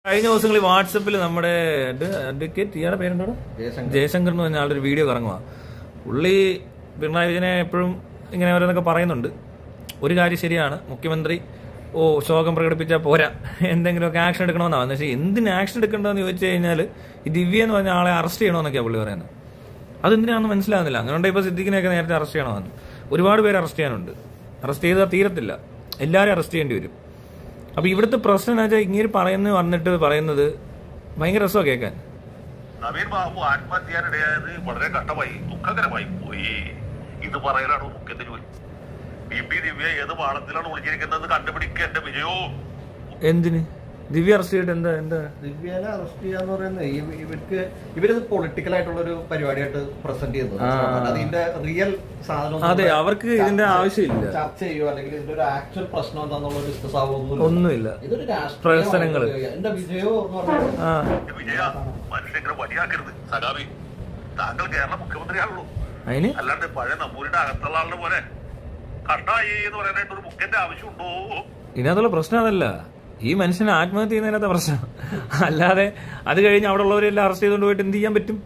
കഴിഞ്ഞ ദിവസങ്ങളിൽ വാട്സപ്പിൽ നമ്മുടെ അഡ്വക്കേറ്റ് ഇയാളുടെ പേരെന്താണ് ജയശങ്കർ എന്ന് പറഞ്ഞ ആളുടെ ഒരു വീഡിയോ കറങ്ങുക പുള്ളി പിണറായി വിജയനെ എപ്പോഴും ഇങ്ങനെ ഓരോന്നൊക്കെ പറയുന്നുണ്ട് ഒരു കാര്യം ശരിയാണ് മുഖ്യമന്ത്രി ഓ ശോകം പ്രകടിപ്പിച്ചാൽ പോരാ എന്തെങ്കിലുമൊക്കെ ആക്ഷൻ എടുക്കണമെന്നാണ് പക്ഷേ എന്തിന് ആക്ഷൻ എടുക്കേണ്ടതെന്ന് ചോദിച്ചു കഴിഞ്ഞാൽ ഈ ദിവ്യ എന്ന് പറഞ്ഞ ആളെ അറസ്റ്റ് ചെയ്യണമെന്നൊക്കെയാണ് പുള്ളി പറയുന്നത് അതെന്തിനാണെന്ന് മനസ്സിലാകുന്നില്ല അങ്ങനെ ഇപ്പോൾ സിദ്ദിഖിനെയൊക്കെ നേരത്തെ അറസ്റ്റ് ചെയ്യണമെന്ന് ഒരുപാട് പേര് അറസ്റ്റ് ചെയ്യാനുണ്ട് അറസ്റ്റ് ചെയ്താൽ തീരത്തില്ല എല്ലാവരും അറസ്റ്റ് ചെയ്യേണ്ടി വരും അപ്പൊ ഇവിടുത്തെ പ്രശ്നം എന്ന് വെച്ചാൽ ഇങ്ങനെ പറയുന്നത് വന്നിട്ട് പറയുന്നത് ഭയങ്കര രസമാണ് കേൾക്കാൻ നവീൻ ബാബു ആത്മഹത്യാനിടയായത് വളരെ കഷ്ടമായി ദുഃഖകരമായി പോയി ഇത് പറയലാണ് മുഖ്യന്റെ ജോലി ബി പി ദിവ്യ ഏത് പാളത്തിലാണ് ഒളിച്ചിരിക്കുന്നത് കണ്ടുപിടിക്കുക എന്റെ വിജയോ എന്തിന് ദിവ്യ അറസ്റ്റ് ചെയ്തിട്ട് എന്താ എന്താ ദിവ്യേനെ അറസ്റ്റ് ചെയ്യാന്ന് പറയുന്നത് ഇവ- ഇവർക്ക് ഇവരിത് പൊളിറ്റിക്കൽ ആയിട്ടുള്ള ഒരു പരിപാടിയായിട്ട് പ്രസന്റ് ചെയ്യുന്നത് അതിന്റെ റിയൽ സാധനം അതെ അവർക്ക് ഇതിന്റെ ആവശ്യമില്ല ചർച്ച ചെയ്യുമോ അല്ലെങ്കിൽ ഇതിന്റെ ഒരു ആക്ച്വൽ പ്രശ്നം എന്താന്നുള്ള ഡിസ്കസ് ആവുമോ ഒന്നുമില്ല ഇതൊരു രാഷ്ട്രീയ പ്രഹസനങ്ങള്. എന്റെ വിജയോ എന്ന് പറഞ്ഞാൽ ആ എന്റെ വിജയ മനുഷ്യങ്ങനെ വടിയാക്കരുത് സഖാവി താങ്കൾ കേരള മുഖ്യമന്ത്രിയാണല്ലോ അതിന് അല്ലാണ്ട് പഴയ നമ്മൂരിന്റെ അകത്തുള്ള ആളുടെ പോലെ കണ്ടായി എന്ന് പറയാനായിട്ട് ഒരു മുഖ്യന്റെ ആവശ്യമുണ്ടോ ഇതിനകത്തുള്ള പ്രശ്നം അതല്ല ഈ മനുഷ്യനെ ആത്മഹത്യ ചെയ്യുന്നതിനകത്ത പ്രശ്നം അല്ലാതെ അത് കഴിഞ്ഞ് അവിടെ ഉള്ളവരെല്ലാം അറസ്റ്റ് ചെയ്തുകൊണ്ട് പോയിട്ട് എന്ത് ചെയ്യാൻ പറ്റും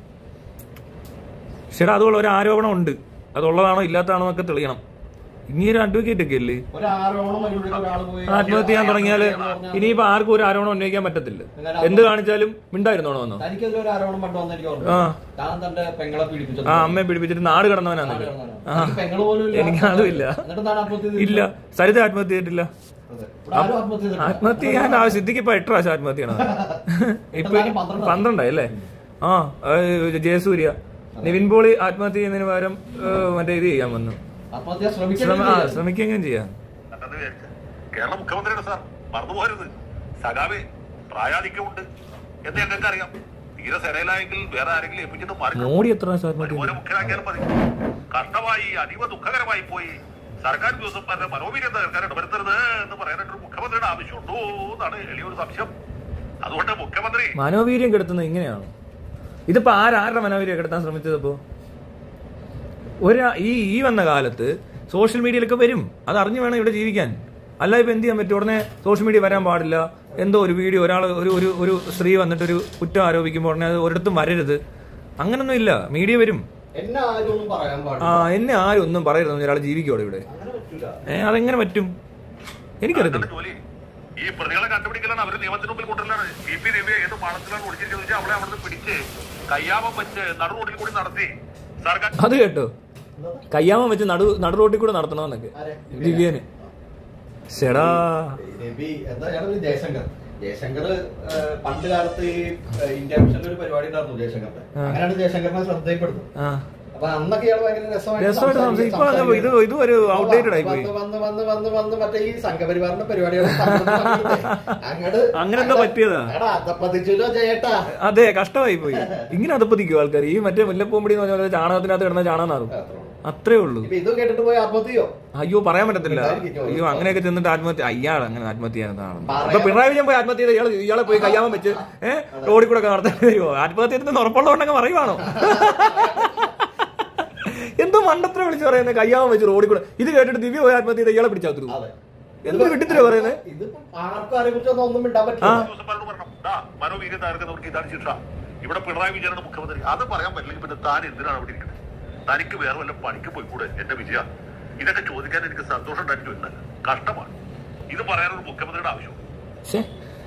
ശരി അതുള്ള ഒരു ആരോപണം ഉണ്ട് അതുള്ളതാണോ ഇല്ലാത്തതാണോ എന്നൊക്കെ തെളിയണം ഇങ്ങനെ ഒരു അഡ്വക്കേറ്റ് ഒക്കെ അല്ലേ ഒരു ആരോപണം അതിലൂടെ ഒരാൾ പോയി ആത്മഹത്യ ചെയ്യാൻ തുടങ്ങിയാല് ഇനിയിപ്പോ ആർക്കും ഒരു ആരോപണം ഉന്നയിക്കാൻ പറ്റത്തില്ല എന്ത് കാണിച്ചാലും മിണ്ടായിരുന്നോണോ വന്നോ തനിക്കെതിരെ ഒരു ആരോപണം പണ്ട് എനിക്ക് ഓർമ്മ ആ താൻ തന്റെ പെങ്ങളെ പീഡിപ്പിച്ചത് ആ അമ്മയെ പിടിപ്പിച്ചിട്ട് നാട് കടന്നവനാന്നല്ലേ ആ തനിക്ക് പെങ്ങള് പോലും ഇല്ല. എനിക്ക് അതുമില്ല എന്നിട്ട് താൻ ആത്മഹത്യ ചെയ്തില്ല. ഇല്ല സരിത ആത്മഹത്യ ചെയ്തിട്ടില്ല അതെ. ഇവിടെ ആരും ആത്മഹത്യ ചെയ്തിട്ടില്ല. ആത്മഹത്യ ചെയ്യാൻ ആ സിദ്ധിക്ക് ഇപ്പൊ എട്ട് പ്രാവശ്യം ആത്മഹത്യ ചെയ്യണം ഇപ്പൊ എന്നാലും പന്ത്രണ്ട് പന്ത്രണ്ടായി അല്ലേ ആ ഏ, ജയസൂര്യ നിവിൻ പോളി ആത്മഹത്യ ചെയ്യുന്നതിന് പകരം ഏ, മറ്റേ ഇത് ചെയ്യാൻ വന്നു ആത്മഹത്യ ശ്രമിക്കണം ശ്രമ- ആ ശ്രമിക്കുകയും ചെയ്യാം കണ്ടെന്ന് വിചാരിച്ച കേരള മുഖ്യമന്ത്രിയാണ് സാർ മറന്നുപോകരുത് സഖാവി പ്രായാധിക്യമുണ്ട് എന്ന് ഞങ്ങൾക്ക് അറിയാം തീരെ സെരയിലായെങ്കിൽ വേറെ ആരെങ്കിലും ഏൽപ്പിച്ചിട്ട് മാറി മോഡി എത്ര പ്രാവശ്യം ആത്മഹത്യ അതുപോലെ ചെയ്തു? മുഖ്യനാക്കിയാൽ മതി കഷ്ടമായി അതീവ ദുഃഖകരമായി പോയി സർക്കാർ ഉദ്യോഗസ്ഥന്മാരുടെ മനോവീര്യം തകർക്കാൻ ഇടവരുത്തരുത് എന്ന് പറയാനായിട്ട് ഒരു മുഖ്യമന്ത്രിയുടെ ആവശ്യമുണ്ടോ എന്നാണ് എളിയൊരു സംശയം അതുകൊണ്ട് മുഖ്യമന്ത്രി മനോവീര്യം കെടുത്തുന്നത് ഇങ്ങനെയാണ് ഇതിപ്പോ ആരാരുടെ മനോവീര്യം കെടുത്താൻ ശ്രമിച്ചത് ഇപ്പോ ഒരു ഈ ഈ വന്ന കാലത്ത് സോഷ്യൽ മീഡിയയിലൊക്കെ വരും അത് അറിഞ്ഞു വേണം ഇവിടെ ജീവിക്കാൻ അല്ല ഇപ്പൊ എന്ത് ചെയ്യാൻ പറ്റും ഉടനെ സോഷ്യൽ മീഡിയ വരാൻ പാടില്ല എന്തോ ഒരു വീഡിയോ ഒരാൾ ഒരു ഒരു ഒരു സ്ത്രീ വന്നിട്ട് ഒരു കുറ്റം ആരോപിക്കുമ്പോൾ ഉടനെ അത് ഒരിടത്തും വരരുത് അങ്ങനൊന്നും ഇല്ല മീഡിയ വരും എന്നെ ആരും ഒന്നും പറയാൻ ആ പാടില്ല എന്നെ ആരും ഒന്നും പറയരുത് ഒരാൾ ജീവിക്കോടെ ഇവിടെ അങ്ങനെ പറ്റൂല ഏ അതെങ്ങനെ പറ്റും എനിക്കറിയത്തില്ല അതാണ് ജോലി ഈ പ്രതികളെ കണ്ടുപിടിക്കലാണ് അവര് നിയമത്തിന് മുമ്പിൽ കൊണ്ടുവരലാണ് പി പി രവി ഏത് പാളത്തിലാണ് ഒളിച്ചിരിക്കുന്നത് വെച്ചാൽ അവളെ അവിടുന്ന് പിടിച്ച് കയ്യാമം വെച്ച് നടു റോഡിൽ കൂടി നടത്തി സർക്കാർ അത് കേട്ടോ കയ്യാമം വെച്ച് നടു നടു റോട്ടിൽ കൂടെ നടത്തണമെന്നൊക്കെ ആരെ? ദിവ്യന് ശെടാ രവി എന്താ ഞാനൊരു ജയശങ്കർ ജയശങ്കർ ഏഹ്, പണ്ട് കാലത്ത് ഈ ഏഹ്, ഇന്ത്യ മിഷനിൽ ഒരു പരിപാടി ഉണ്ടായിരുന്നു ജയശങ്കറിന്റെ അങ്ങനെയാണ് ജയശങ്കറിനെ ശ്രദ്ധയിൽപ്പെടുന്നത് ആ അപ്പൊ അന്നൊക്കെ ഇയാൾ ഭയങ്കര രസമായിട്ട് രസമായിട്ട് സംസാരിക്കും. ഇപ്പൊ അത് ഇത് ഇത് ഒരു ഔട്ട്ഡേറ്റഡ് ആയി പോയി വന്ന് വന്ന് വന്ന് വന്ന് വന്ന് മറ്റേ ഈ സംഘപരിവാറിന്റെ പരിപാടികൾ അങ്ങോട്ട് അങ്ങനെ എന്തോ പറ്റിയതാ എടാ അതപ്പതിച്ചല്ലോ ജയേട്ടാ അതെ കഷ്ടമായി പോയി ഇങ്ങനെ അതപ്പതിക്കും ആൾക്കാർ ഈ മറ്റേ മുല്ലപ്പൂമ്പടി എന്ന് പറഞ്ഞ പോലെ ചാണകത്തിനകത്ത് കിടന്ന ചാണകം അത്രേ ഉള്ളൂ ഇപ്പൊ ഇത് കേട്ടിട്ട് പോയി ആത്മഹത്യോ അയ്യോ പറയാൻ പറ്റത്തില്ല ഇതായിരിക്കും. അയ്യോ അങ്ങനെയൊക്കെ ചെന്നിട്ട് ആത്മഹത്യ അയ്യാൾ അങ്ങനെ ആത്മഹത്യ ചെയ്യുന്നതാണ് ഇപ്പൊ പിണറായി വിജയൻ പോയി ആത്മഹത്യ ചെയ്ത് ഇയാളെ ഇയാളെ പോയി കയ്യാമം വെച്ച് ഏഹ് റോഡിൽ കൂടെ ഒക്കെ നടത്താൻ വരുമോ ആത്മഹത്യ ചെയ്തെന്ന് ഉറപ്പുള്ളതുകൊണ്ടൊക്കെ പറയുവാണോ എന്തോ മണ്ടത്ര വിളിച്ച് പറയുന്നത് കയ്യാമം വെച്ച് റോഡിൽ കൂടെ ഇത് കേട്ടിട്ട് ദിവ്യ പോയി ആത്മഹത്യ ചെയ്ത് ഇയാളെ പിടിച്ചാത്തു അതെ എന്ത് വിട്ടിത്തില്ല പറയുന്നത് ഇതിപ്പോ ആർക്കും ആരെ കുറിച്ചൊന്നും ഒന്നും മിണ്ടാൻ പറ്റില്ല ഉദ്യോഗസ്ഥന്മാരോട് പറഞ്ഞു "ദാ, മനോവീര്യം തകർക്കുന്നവർക്ക് ഇതാണ് ശിക്ഷ ഇവിടെ പിണറായി വിജയനാണ് മുഖ്യമന്ത്രി അത് പറയാൻ പറ്റില്ലെങ്കിൽ പിന്നെ താൻ എന്തിനാണ് അവിടെ ഇരിക്കുന്നത് തനിക്ക് വേറെ വല്ല പണിക്ക് പോയിക്കൂടെ എന്റെ വിജയ ഇതൊക്കെ ചോദിക്കാൻ എനിക്ക് സന്തോഷം ഉണ്ടായിട്ടില്ല കഷ്ടമാണ് ഇത് പറയാനൊരു മുഖ്യമന്ത്രിയുടെ ആവശ്യം ശ്ശേ.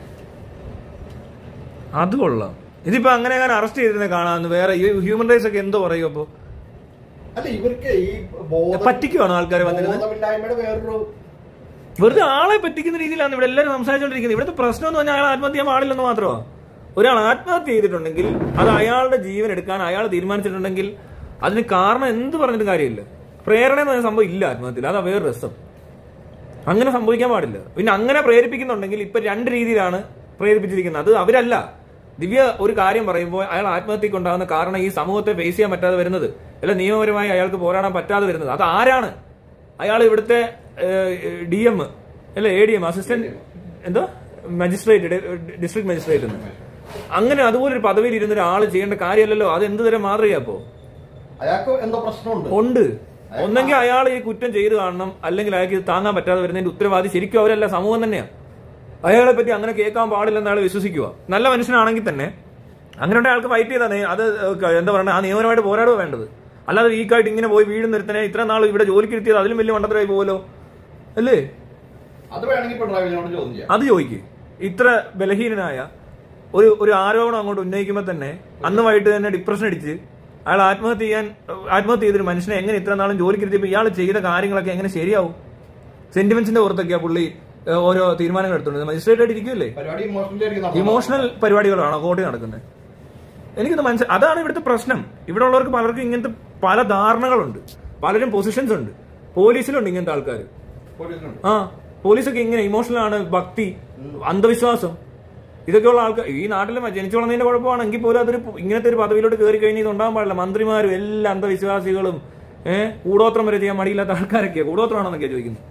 അത് കൊള്ളാം ഇതിപ്പോ അങ്ങനെ ഞാൻ അറസ്റ്റ് ചെയ്തിരുന്ന കാണാന്ന് വേറെ ഈ ഹ്യൂമൻ റൈറ്റ്സ് ഒക്കെ എന്തോ പറയും അപ്പൊ അല്ല ഇവർക്ക് ഈ ബോധം പറ്റിക്കുവാണോ ആൾക്കാർ വന്നിരുന്നത് ബോധമില്ലായ്മയുടെ വേറൊരു വെറുതെ ആളെ പറ്റിക്കുന്ന രീതിയിലാണ് ഇവിടെ എല്ലാവരും സംസാരിച്ചുകൊണ്ടിരിക്കുന്നത് ഇവിടുത്തെ പ്രശ്നം എന്ന് പറഞ്ഞാൽ അയാൾ ആത്മഹത്യ ചെയ്യാൻ പാടില്ലെന്ന് മാത്രമോ ഒരാൾ ആത്മഹത്യ ചെയ്തിട്ടുണ്ടെങ്കിൽ അത് അയാളുടെ ജീവൻ എടുക്കാൻ അയാൾ തീരുമാനിച്ചിട്ടുണ്ടെങ്കിൽ അതിന് കാരണം എന്ത് പറഞ്ഞിട്ട് കാര്യമില്ല പ്രേരണ എന്ന് പറഞ്ഞ സംഭവം ഇല്ല ആത്മഹത്യയിൽ അതാ വേറെ രസം അങ്ങനെ സംഭവിക്കാൻ പാടില്ല പിന്നെ അങ്ങനെ പ്രേരിപ്പിക്കുന്നുണ്ടെങ്കിൽ ഇപ്പൊ രണ്ട് രീതിയിലാണ് പ്രേരിപ്പിച്ചിരിക്കുന്നത് അത് അവരല്ല ദിവ്യ ഒരു കാര്യം പറയുമ്പോൾ അയാൾ ആത്മഹത്യക്ക് ഉണ്ടാകുന്ന കാരണം ഈ സമൂഹത്തെ ഫേസ് ചെയ്യാൻ പറ്റാതെ വരുന്നത് അല്ല നിയമപരമായി അയാൾക്ക് പോരാടാൻ പറ്റാതെ വരുന്നത് അത് ആരാണ് അയാൾ ഇവിടുത്തെ ഡി എം അല്ലെ എ ഡി എം അസിസ്റ്റന്റ് എന്തോ മജിസ്ട്രേറ്റ് ഡിസ്ട്രിക്ട് മജിസ്ട്രേറ്റ് എന്ന് അങ്ങനെ അതുപോലെ ഒരു പദവിയിൽ ഇരുന്ന ഒരാൾ ചെയ്യേണ്ട കാര്യമല്ലല്ലോ അത് എന്ത് തരം മാതൃകയാ അപ്പോ അയാൾക്ക് എന്തോ പ്രശ്നമുണ്ട് ഉണ്ട് ഒന്നെങ്കിൽ അയാൾ ഈ കുറ്റം ചെയ്തു കാണണം അല്ലെങ്കിൽ അയാൾക്ക് ഇത് താങ്ങാൻ പറ്റാതെ വരുന്നതിന്റെ ഉത്തരവാദി ശരിക്കും അവരല്ല സമൂഹം തന്നെയാണ് അയാളെ പറ്റി അങ്ങനെ കേൾക്കാൻ പാടില്ലെന്ന് അയാൾ വിശ്വസിക്കുക നല്ല മനുഷ്യനാണെങ്കിൽ തന്നെ അങ്ങനെ അയാൾക്ക് ഫൈറ്റ് ചെയ്താൽ നേ- അത് ഏഹ് എന്താ പറയുക ആ നിയമപരമായിട്ട് പോരാടുക വേണ്ടത് അല്ലാതെ വീക്കായിട്ട് ഇങ്ങനെ പോയി വീട് നിർത്തനെ ഇത്ര നാൾ ഇവിടെ ജോലിക്ക് ഇരുത്തിയത് അതിലും വലിയ മണ്ടത്തരമായി പോകുമല്ലോ അല്ലേ അത് വേണമെങ്കിൽ പിണറായി വിജയനോട് ചോദ്യം ചെയ്യാം അത് ചോദിക്ക് ഇത്ര ബലഹീനനായ ഒരു ഒരു ആരോപണം അങ്ങോട്ട് ഉന്നയിക്കുമ്പോൾ തന്നെ അന്ന് വൈകിട്ട് തന്നെ ഡിപ്രഷൻ അടിച്ച് അയാൾ ആത്മഹത്യ ചെയ്യാൻ ആത്മഹത്യ ചെയ്തൊരു മനുഷ്യനെ എങ്ങനെ ഇത്ര നാളും ജോലിക്ക് ഇരുത്തിയപ്പോൾ ഇയാൾ ചെയ്ത കാര്യങ്ങളൊക്കെ എങ്ങനെ ശരിയാവും സെന്റിമെന്റ്സിന്റെ പുറത്തൊക്കെയാ പുള്ളി ഏഹ്, ഓരോ തീരുമാനങ്ങൾ എടുത്തോണ്ട് മജിസ്ട്രേറ്റ് ആയിട്ട് ഇരിക്കുമല്ലേ പരിപാടി ഇമോഷണലി ആയിരിക്കും നടന്നത്. ഇമോഷണൽ പരിപാടികളാണോ കോടതി നടക്കുന്നത് എനിക്കത് മനസ്സിൽ അതാണ് ഇവിടുത്തെ പ്രശ്നം ഇവിടെ ഉള്ളവർക്ക് പലർക്കും ഇങ്ങനത്തെ പല ധാരണകളുണ്ട് പലരും പൊസിഷൻസ് ഉണ്ട് പോലീസിലുണ്ട് ഇങ്ങനത്തെ ആൾക്കാർ പോലീസിനുണ്ട്. ആ പോലീസൊക്കെ ഇങ്ങനെ ഇമോഷണൽ ആണ് ഭക്തി അന്ധവിശ്വാസം ഇതൊക്കെയുള്ള ആൾക്കാർ ഈ നാട്ടിൽ ജനിച്ചു വളർന്നതിന്റെ കുഴപ്പമാണെങ്കിൽ പോലും അതൊരു ഇങ്ങനത്തെ ഒരു പദവിയിലോട്ട് കയറി കഴിഞ്ഞാൽ ഇത് ഉണ്ടാകാൻ പാടില്ല മന്ത്രിമാരും എല്ലാ അന്ധവിശ്വാസികളും ഏഹ് കൂടോത്രം വരെ ചെയ്യാൻ മടിയില്ലാത്ത ആൾക്കാരൊക്കെയാണ് കൂടോത്രമാണെന്നൊക്കെയാണ് ചോദിക്കുന്നത്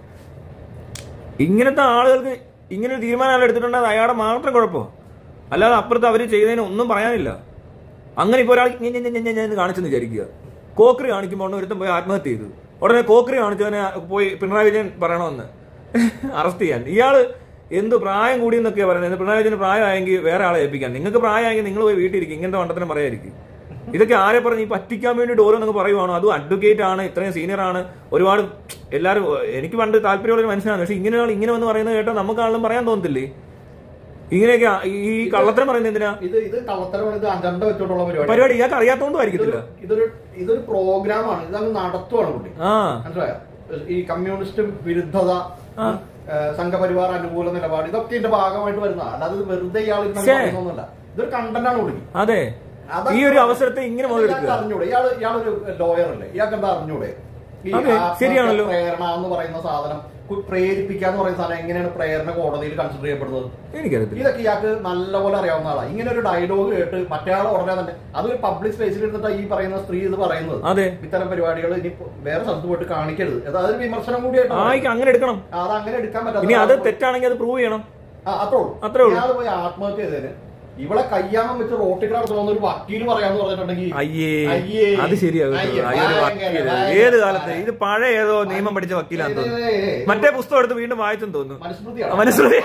ഇങ്ങനത്തെ ആളുകൾക്ക് ഇങ്ങനെ ഒരു തീരുമാനം അയാൾ എടുത്തിട്ടുണ്ടെങ്കിൽ അത് അയാളുടെ മാത്രം കുഴപ്പമോ അല്ലാതെ അപ്പുറത്ത് അവർ ചെയ്തതിന് ഒന്നും പറയാനില്ല അങ്ങനെ ഇപ്പോൾ ഒരാൾ ഞെ- ഞെ- ഞെ- ഞെ- ഞെ എന്ന് കാണിച്ചെന്ന് വിചാരിക്കുക കോക്കറി കാണിക്കുമ്പോൾ ഒരുത്തം പോയി ആത്മഹത്യ ചെയ്തു ഉടനെ കോക്കറി കാണിച്ചവനെ പോയി പിണറായി വിജയൻ പറയണമെന്ന് അറസ്റ്റ് ചെയ്യാൻ ഇയാള് എന്ത് പ്രായം കൂടി എന്നൊക്കെയാ പറയുന്നത് പിണറായി വിജയന് പ്രായമായെങ്കിൽ വേറെ ആളെ ഏൽപ്പിക്കാൻ നിങ്ങൾക്ക് പ്രായമായെങ്കിൽ നിങ്ങൾ പോയി വീട്ടിലിരിക്കും ഇങ്ങനത്തെ വണ്ടത്തിനും പറയായിരിക്കും ഇതൊക്കെ ആരെ പറഞ്ഞ് ഈ പറ്റിക്കാൻ വേണ്ടിയിട്ട് ഓരോന്നൊക്കെ പറയുവാണോ അതും അഡ്വക്കേറ്റ് ആണ് ഇത്രയും സീനിയർ ആണ് ഒരുപാട് എല്ലാവരും എനിക്ക് പണ്ട് താല്പര്യമുള്ള ഒരു മനുഷ്യനാണ് പക്ഷെ ഇങ്ങനെ ഒരാൾ ഇങ്ങനെ വന്ന് പറയുന്നത് കേട്ടാൽ നമുക്ക് ആളും പറയാൻ തോന്നത്തില്ലേ ഇങ്ങനെയൊക്കെ ആ- ഈ കള്ളത്തരം പറയുന്നത് എന്തിനാ ഇത് ഇത് കള്ളത്തരമാണ് ഇത് അജണ്ട വെച്ചോണ്ടുള്ള പരിപാടി പരിപാടി ഇയാൾക്ക് അറിയാത്തോണ്ടും ആയിരിക്കത്തില്ല ഇതൊരു ഇതൊരു പ്രോഗ്രാമാണ് ഇതങ്ങ് നടത്തുവാണ് പുള്ളി ആ മനസ്സിലായോ ഈ കമ്മ്യൂണിസ്റ്റ് വിരുദ്ധത ഏഹ് സംഘപരിവാർ അനുകൂല നിലപാട് ഇതൊക്കെ ഇതിന്റെ ഭാഗമായിട്ട് വരുന്നതാണ് അല്ലാതെ ഇത് വെറുതെ ഇയാൾ ഇരുന്ന് ശ്ശേ. പറയുന്നൊന്നുമല്ല ഇതൊരു കണ്ടന്റ് ആണ് പുള്ളി അതെ അതൊക്കെ ഈ ഒരു അവസരത്തെ ഇങ്ങനെ ഇയാൾക്ക് മുതലെടുക്കുക അറിഞ്ഞൂടെ ഇയാള് ഇയാളൊരു ലോയർ അല്ലേ ഇയാൾക്ക് എന്താ അറിഞ്ഞൂടെ ഈ അതെ, ആത്മഹത്യ ശരിയാണല്ലോ. പ്രേരണ എന്ന് പറയുന്ന സാധനം കു- പ്രേരിപ്പിക്കുക എന്ന് പറയുന്ന സാധനം എങ്ങനെയാണ് പ്രേരണ കോടതിയിൽ കൺസിഡർ ചെയ്യപ്പെടുന്നത് എനിക്കറിയത്തില്ല ഇതൊക്കെ ഇയാൾക്ക് നല്ലപോലെ അറിയാവുന്ന ആളാണ് ഇങ്ങനെ ഒരു ഡയലോഗ് കേട്ട് മറ്റേ ആൾ ഉടനെ തന്നെ അതൊരു പബ്ലിക് സ്പേസിൽ ഇരുന്നിട്ട് ഈ പറയുന്ന സ്ത്രീ ഇത് പറയുന്നത് അതെ ഇത്തരം പരിപാടികൾ ഇനി വേറെ സ്ഥലത്ത് പോയിട്ട് കാണിക്കരുത് അത് അതൊരു വിമർശനം കൂടിയായിട്ട് ആയിക്ക് അങ്ങനെ എടുക്കണം അത് അങ്ങനെ എടുക്കാൻ ഇനി അത് പറ്റാത്ത തെറ്റാണെങ്കിൽ അത് പ്രൂവ് ചെയ്യണം ആ, അത്രേ ഉള്ളൂ അത്രേ ഉള്ളൂ. ഇയാൾ പോയി ആത്മഹത്യ ചെയ്തതിന് ഇവളെ കയ്യാമം വെച്ച് റോട്ടിൽ കിടന്നു ഒരു വക്കീൽ പറയാന്ന് പറഞ്ഞിട്ടുണ്ടെങ്കിൽ അയ്യേ അയ്യേ. അത് ശരിയാകും അയ്യേ, അയ്യോ ഒരു ഭയങ്കര, വക്കീല് ഭയങ്കര. ഏത് കാലത്ത് ഇത് പഴയ ഏതോ നിയമം പഠിച്ച വക്കീലാന്ന് തോന്നുന്നു ഏയ്, ഏയ്, ഏയ്. മറ്റേ പുസ്തകം എടുത്ത് വീണ്ടും വായിച്ചെന്ന് തോന്നുന്നു മനുസ്മൃതിയാണ് മനസ്സിലായി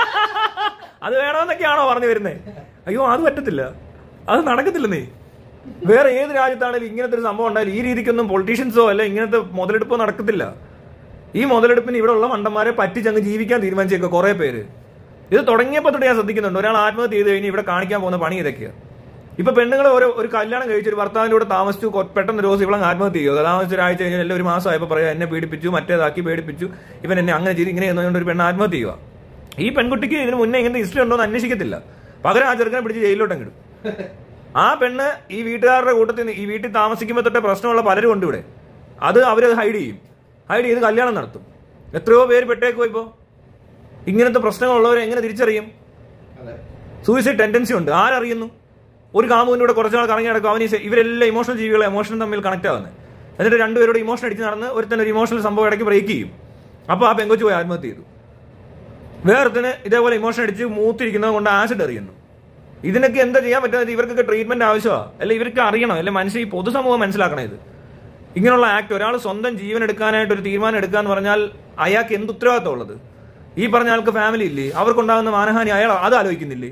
അത് വേണമെന്നൊക്കെയാണോ പറഞ്ഞു വരുന്നേ അയ്യോ അത് പറ്റത്തില്ല അത് നടക്കത്തില്ല നീ വേറെ ഏത് രാജ്യത്താണെങ്കിലും ഇങ്ങനത്തെ ഒരു സംഭവം ഉണ്ടായാലും ഈ രീതിക്കൊന്നും പൊളിറ്റീഷ്യൻസോ അല്ല ഇങ്ങനത്തെ മുതലെടുപ്പോ നടക്കത്തില്ല ഈ മുതലെടുപ്പിന് ഇവിടെ ഉള്ള മണ്ടന്മാരെ പറ്റിച്ചങ്ങ് ജീവിക്കാൻ തീരുമാനിച്ചേക്കുക കുറെ പേര് ഇത് തുടങ്ങിയപ്പോൾ തൊട്ട് ഞാൻ ശ്രദ്ധിക്കുന്നുണ്ട് ഒരാൾ ആത്മഹത്യ ചെയ്ത് കഴിഞ്ഞ് ഇവിടെ കാണിക്കാൻ പോകുന്ന പണി ഇതൊക്കെയാണ് ഇപ്പൊ പെണ്ണുങ്ങൾ ഓരോ ഒരു കല്യാണം കഴിച്ച് ഒരു ഭർത്താവിന്റെ കൂടെ താമസിച്ചു കൊ- പെട്ടെന്ന് ഒരു ദിവസം ഇവളങ്ങ് ആത്മഹത്യ ചെയ്യുക താമസിച്ച് ഒരാഴ്ച കഴിഞ്ഞാൽ എല്ലാം ഒരു മാസമായപ്പോൾ പറയാം എന്നെ പീഡിപ്പിച്ചു മറ്റേതാക്കി പേടിപ്പിച്ചു ഇവൻ എന്നെ അങ്ങനെ ചെയ്ത് ഇങ്ങനെ ചെയ്യുന്നതുകൊണ്ട് ഒരു പെണ്ണ് ആത്മഹത്യ ചെയ്യുക ഈ പെൺകുട്ടിക്ക് ഇതിന് മുന്നേ ഇങ്ങനത്തെ ഹിസ്റ്ററി ഉണ്ടോ എന്ന് അന്വേഷിക്കത്തില്ല പകരം ആ ചെറുക്കനെ പിടിച്ച് ജയിലിലോട്ടും ഇടും ആ പെണ്ണ് ഈ വീട്ടുകാരുടെ കൂട്ടത്തിൽ നിന്ന് ഈ വീട്ടിൽ താമസിക്കുമ്പോൾ തൊട്ടേ പ്രശ്നമുള്ള പലരും ഉണ്ട് ഇവിടെ അത് അവരത് ഹൈഡ് ചെയ്യും ഹൈഡ് ചെയ്ത് കല്യാണം നടത്തും എത്രയോ പേര് പെട്ടേക്കോ ഇപ്പോ ഇങ്ങനത്തെ പ്രശ്നങ്ങളുള്ളവരെ എങ്ങനെ തിരിച്ചറിയും അതെ സൂയിസൈഡ് ടെൻഡൻസി ഉണ്ട് ആരറിയുന്നു ഒരു കാമുവിന്റെ കൂടെ കുറച്ച് നാൾ കറങ്ങി നടക്കും അവന് ഈ സെ- ഇവരെല്ലാം ഇമോഷണൽ ജീവികളെ ഇമോഷൻ തമ്മിൽ കണക്ട് ആവുന്നത് എന്നിട്ട് രണ്ടുപേരോട് ഇമോഷൻ അടിച്ച് നടന്ന് ഒരുത്തൻ ഒരു ഇമോഷണൽ സംഭവം ഇടയ്ക്ക് ബ്രേക്ക് ചെയ്യും അപ്പോൾ ആ പെങ്കൊച്ചു പോയി ആത്മഹത്യ ചെയ്തു വേറൊരുത്തന് ഇതേപോലെ ഇമോഷൻ അടിച്ച് മൂത്തിരിക്കുന്നത് കൊണ്ട് ആസിഡ് എറിയുന്നു ഇതിനൊക്കെ എന്താ ചെയ്യാൻ പറ്റുന്നത് ഇവർക്കൊക്കെ ട്രീറ്റ്മെന്റ് ആവശ്യമാണ് അല്ല ഇവർക്ക് അറിയണം അല്ലെ മനുഷ്യ ഈ പൊതുസമൂഹം മനസ്സിലാക്കണം ഇത് ഇങ്ങനെയുള്ള ആക്ട് ഒരാൾ സ്വന്തം ജീവൻ എടുക്കാനായിട്ട് ഒരു തീരുമാനം എടുക്കുക എന്ന് പറഞ്ഞാൽ അയാൾക്ക് എന്ത് ഉത്തരവാദിത്തം ഉള്ളത് ഈ പറഞ്ഞ ആൾക്ക് ഫാമിലി ഇല്ലേ അവർക്കുണ്ടാകുന്ന മാനഹാനി അയാൾ അത് ആലോചിക്കുന്നില്ലേ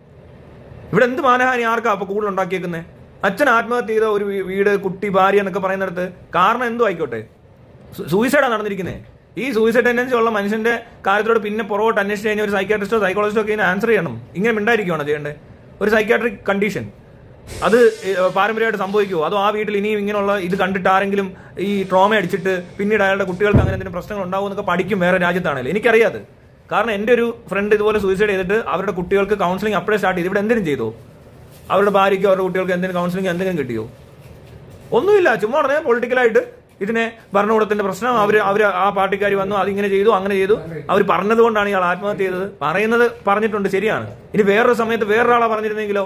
ഇവിടെ എന്ത് മാനഹാനി ആർക്കാ അപ്പൊ കൂടുതൽ ഉണ്ടാക്കിയേക്കുന്നത് അച്ഛൻ ആത്മഹത്യ ചെയ്ത ഒരു വീ- വീട് കുട്ടി ഭാര്യ എന്നൊക്കെ പറയുന്നിടത്ത് കാരണം എന്തോ ആയിക്കോട്ടെ സൂയിസൈഡാണ് നടന്നിരിക്കുന്നത് ഈ സൂയിസൈഡ് ടെൻഡൻസി ഉള്ള മനുഷ്യന്റെ കാര്യത്തോട് പിന്നെ പുറകോട്ട് അന്വേഷിച്ച് കഴിഞ്ഞാൽ ഒരു സൈക്കാട്രിസ്റ്റോ സൈക്കോളജിസ്റ്റോ ഒക്കെ ഇതിന് ആൻസർ ചെയ്യണം ഇങ്ങനെ മിണ്ടായിരിക്കുവാണോ ചെയ്യേണ്ടത് ഒരു സൈക്കാട്രിക് കണ്ടീഷൻ അത് ഏഹ്, പാരമ്പര്യമായിട്ട് സംഭവിക്കുമോ അതോ ആ വീട്ടിൽ ഇനിയും ഇങ്ങനെയുള്ള ഇത് കണ്ടിട്ട് ആരെങ്കിലും ഈ ട്രോമ അടിച്ചിട്ട് പിന്നീട് അയാളുടെ കുട്ടികൾക്ക് അങ്ങനെ എന്തെങ്കിലും പ്രശ്നങ്ങൾ ഉണ്ടാവും എന്നൊക്കെ പഠിക്കും വേറെ രാജ്യത്താണല്ലോ എനിക്കറിയാത് കാരണം എൻ്റെ ഒരു ഫ്രണ്ട് ഇതുപോലെ സൂയിസൈഡ് ചെയ്തിട്ട് അവരുടെ കുട്ടികൾക്ക് കൗൺസിലിംഗ് അപ്പോഴേ സ്റ്റാർട്ട് ചെയ്തു ഇവിടെ എന്തെങ്കിലും ചെയ്തോ അവരുടെ ഭാര്യയ്ക്കോ അവരുടെ കുട്ടികൾക്ക് എന്തെങ്കിലും കൗൺസിലിംഗ് എന്തെങ്കിലും കിട്ടിയോ ഒന്നുമില്ല ചുമ്മാ ഉടനെ പൊളിറ്റിക്കലായിട്ട് ഇതിനെ ഭരണകൂടത്തിന്റെ പ്രശ്നം അവർ അവർ ആ പാർട്ടിക്കാർ വന്നു അതിങ്ങനെ ചെയ്തു അങ്ങനെ ചെയ്തു അവർ പറഞ്ഞത് കൊണ്ടാണ് ഇയാൾ ആത്മഹത്യ ചെയ്തത് പറയുന്നത് പറഞ്ഞിട്ടുണ്ട് ശരിയാണ് ഇനി വേറൊരു സമയത്ത് വേറൊരാളാ പറഞ്ഞിരുന്നെങ്കിലോ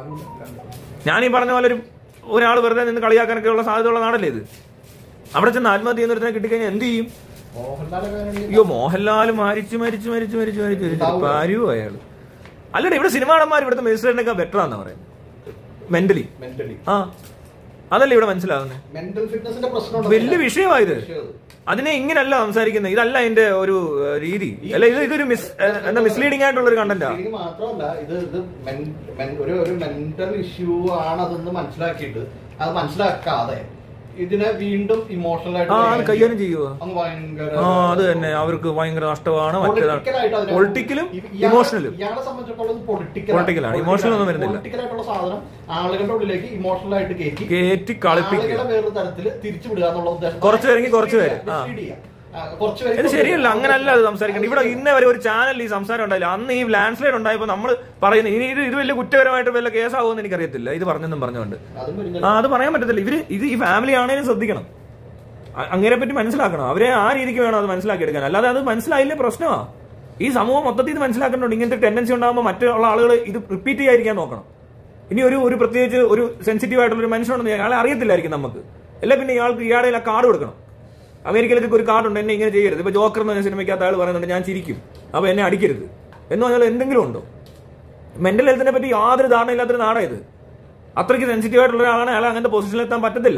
ഞാൻ ഈ പറഞ്ഞ പോലെ ഒരു ഒരാൾ വെറുതെ നിന്ന് കളിയാക്കാനൊക്കെ ഉള്ള സാധ്യതയുള്ള നാടല്ലേ ഇത് അവിടെ ചെന്ന് ആത്മഹത്യ ചെയ്യുന്നൊരുത്തനെ കിട്ടിക്കഴിഞ്ഞാൽ എന്ത് ചെയ്യും മോഹൻലാലൊക്കെ ആണെങ്കിൽ അയ്യോ മോഹൻലാൽ മരിച്ചു മരിച്ചു മരിച്ചു മരിച്ചു മരിച്ചു മരിച്ചു പാരുവോ അയാള് അല്ലടാ ഇവിടെ സിനിമാടന്മാർ ഇവിടുത്തെ മജിസ്ട്രേറ്റിനൊക്കെ ബെറ്റർ ആണെന്ന് പറയുന്നത് മെന്റലി മെന്റലി ആ അതല്ലേ ഇവിടെ മനസ്സിലാവുന്നത് മെന്റൽ ഫിറ്റ്നസിന്റെ പ്രശ്നം വലിയ വിഷയമായത് അതിനെ ഇങ്ങനല്ല സംസാരിക്കുന്നത് ഇതല്ല അതിന്റെ ഒരു ഏഹ്, രീതി അല്ല ഇത് ഇതൊരു മിസ് ഏഹ്, എന്താ മിസ്ലീഡിംഗ് ആയിട്ടുള്ള ഒരു കണ്ടന്റാ ഇത് മാത്രമല്ല ഇത് ഇത് men- men- ഒരു ഒരു മെന്റൽ ഇഷ്യൂ ആണ് അതെന്ന് മനസ്സിലാക്കിയിട്ട് അത് മനസ്സിലാക്കാതെ ഇതിനെ വീണ്ടും ഇമോഷണൽ ആയിട്ട് ആ അത് കൈകാര്യം ചെയ്യുവോ അങ്ങ് ഭയങ്കര ആ അത് തന്നെ അവർക്ക് ഭയങ്കര നഷ്ടമാണ് മറ്റേതാണ് Political ആയിട്ട് അതിനെ- പൊളിറ്റിക്കലും ഇ- ഇയാളെ- ഇമോഷണലും ഇയാളെ സംബന്ധിച്ചിടത്തോളം പൊളിറ്റിക്കൽ Political ആണ്. Emotional ഒന്നും വരുന്നില്ല. പൊളിറ്റിക്കൽ ആയിട്ടുള്ള സാധനം ആളുകളുടെ ഉള്ളിലേക്ക് ഇമോഷണൽ ആയിട്ട് കയറ്റി കയറ്റി കളിപ്പിക്കുക ആളുകളെ വേറൊരു തരത്തിൽ തിരിച്ചു വിടുക എന്നുള്ള ഉദ്ദേശം കുറച്ച് പേരെങ്കിൽ കുറച്ച് പേര്. ആ. Mislead ചെയ്യുക. ആ, കുറച്ച് പേര് ഇത് ശരിയല്ല അങ്ങനല്ല അത് സംസാരിക്കുന്നത് ഇവിടെ ഇന്നേ വരെ ഒരു ചാനൽ ഈ സംസാരം ഉണ്ടായില്ല അന്ന് ഈ ലാൻഡ് സ്ലൈഡ് ഉണ്ടായപ്പോൾ നമ്മൾ പറയുന്നത് ഇനി ഇത് ഇത് വലിയ കുറ്റകരമായിട്ട് വല്ല കേസാവുമെന്ന് എനിക്കറിയത്തില്ല ഇത് പറഞ്ഞെന്നും പറഞ്ഞുകൊണ്ട് അതും വരുന്നില്ല. ആ അത് പറയാൻ പറ്റത്തില്ല ഇവര് ഇത് ഈ ഫാമിലി ആണേലും ശ്രദ്ധിക്കണം അ- അങ്ങനെ പറ്റി മനസ്സിലാക്കണം അവരെ ആ രീതിക്ക് വേണം അത് മനസ്സിലാക്കിയെടുക്കാൻ അല്ലാതെ അത് മനസ്സിലായില്ലേ പ്രശ്നമാ ഈ സമൂഹം മൊത്തത്തിൽ ഇത് മനസ്സിലാക്കുന്നുണ്ട് ഇങ്ങനത്തെ ടെൻഡൻസി ഉണ്ടാകുമ്പോൾ മറ്റുള്ള ആളുകൾ ഇത് റിപ്പീറ്റ് ചെയ്യാതിരിക്കാൻ നോക്കണം ഇനി ഒരു ഒരു പ്രത്യേകിച്ച് ഒരു സെൻസിറ്റീവ് ആയിട്ടുള്ള ഒരു മനുഷ്യനുണ്ടെന്ന് അയാളെ അറിയത്തില്ലായിരിക്കും നമുക്ക് അല്ല പിന്നെ ഇയാൾക്ക് ഇയാളെ ആ കാർഡ് കൊടുക്കണം അമേരിക്കയിലൊക്കെ ഒരു കാർഡ് ഉണ്ട് എന്നെ ഇങ്ങനെ ചെയ്യരുത് ഇപ്പൊ ജോക്കർ എന്ന സിനിമയ്ക്കകത്ത് ആൾ പറയുന്നുണ്ട് ഞാൻ ചിരിക്കും അപ്പൊ എന്നെ അടിക്കരുത് എന്ന് പറഞ്ഞാൽ എന്തെങ്കിലും ഉണ്ടോ മെന്റൽ ഹെൽത്തിനെ പറ്റി യാതൊരു ധാരണയില്ലാത്തൊരു നാടായത് അത്രയ്ക്ക് സെൻസിറ്റീവ് ആയിട്ടുള്ള ഒരാളാണ് അയാൾ അങ്ങനത്തെ പൊസിഷനിൽ എത്താൻ പറ്റത്തില്ല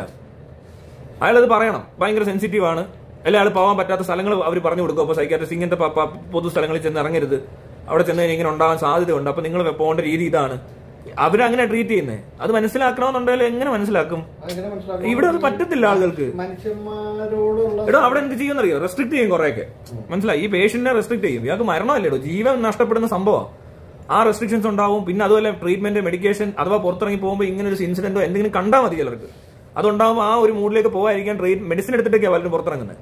അയാളത് പറയണം ഭയങ്കര സെൻസിറ്റീവ് ആണ് അല്ലെ അയാൾ പോകാൻ പറ്റാത്ത സ്ഥലങ്ങൾ അവർ പറഞ്ഞു കൊടുക്കും അപ്പോൾ സൈക്കാട്രിസ്റ്റ് ഇങ്ങനത്തെ പ- പ- പൊതു സ്ഥലങ്ങളിൽ ചെന്ന് ഇറങ്ങരുത് അവിടെ ചെന്ന് കഴിഞ്ഞാൽ ഇങ്ങനെ ഉണ്ടാകാൻ സാധ്യതയുണ്ട് അപ്പൊ നിങ്ങൾ പോകേണ്ട രീതി ഇതാണ് അവരങ്ങനെ ട്രീറ്റ് ചെയ്യുന്നത് അത് മനസ്സിലാക്കണമെന്നുണ്ടെങ്കിൽ എങ്ങനെ മനസ്സിലാക്കും അതെങ്ങനെ മനസ്സിലാക്കണം? ഇവിടെ അത് പറ്റത്തില്ല ആളുകൾക്ക് മനുഷ്യന്മാരോടുള്ള എടോ അവിടെ എന്ത് ചെയ്യുമെന്നറിയോ റെസ്ട്രിക്ട് ചെയ്യും കുറെയൊക്കെ മനസ്സിലായി ഈ പേഷ്യന്റിനെ റെസ്ട്രിക്ട് ചെയ്യും ഇയാൾക്ക് മരണമല്ലേടോ ജീവൻ നഷ്ടപ്പെടുന്ന സംഭവം ആ റെസ്ട്രിക്ഷൻസ് ഉണ്ടാവും പിന്നെ അതുപോലെ ട്രീറ്റ്മെന്റ് മെഡിക്കേഷൻ അഥവാ പുറത്തിറങ്ങി പോകുമ്പോൾ ഇങ്ങനെ ഒരു ഇൻസിഡന്റോ എന്തെങ്കിലും കണ്ടാൽ മതി ചിലർക്ക് അതുണ്ടാകുമ്പോൾ ആ ഒരു മൂഡിലേക്ക് പോകാതിരിക്കാൻ ട്രീറ്റ് മെഡിസിൻ എടുത്തിട്ടൊക്കെയാണ് പലരും പുറത്തിറങ്ങുന്നത്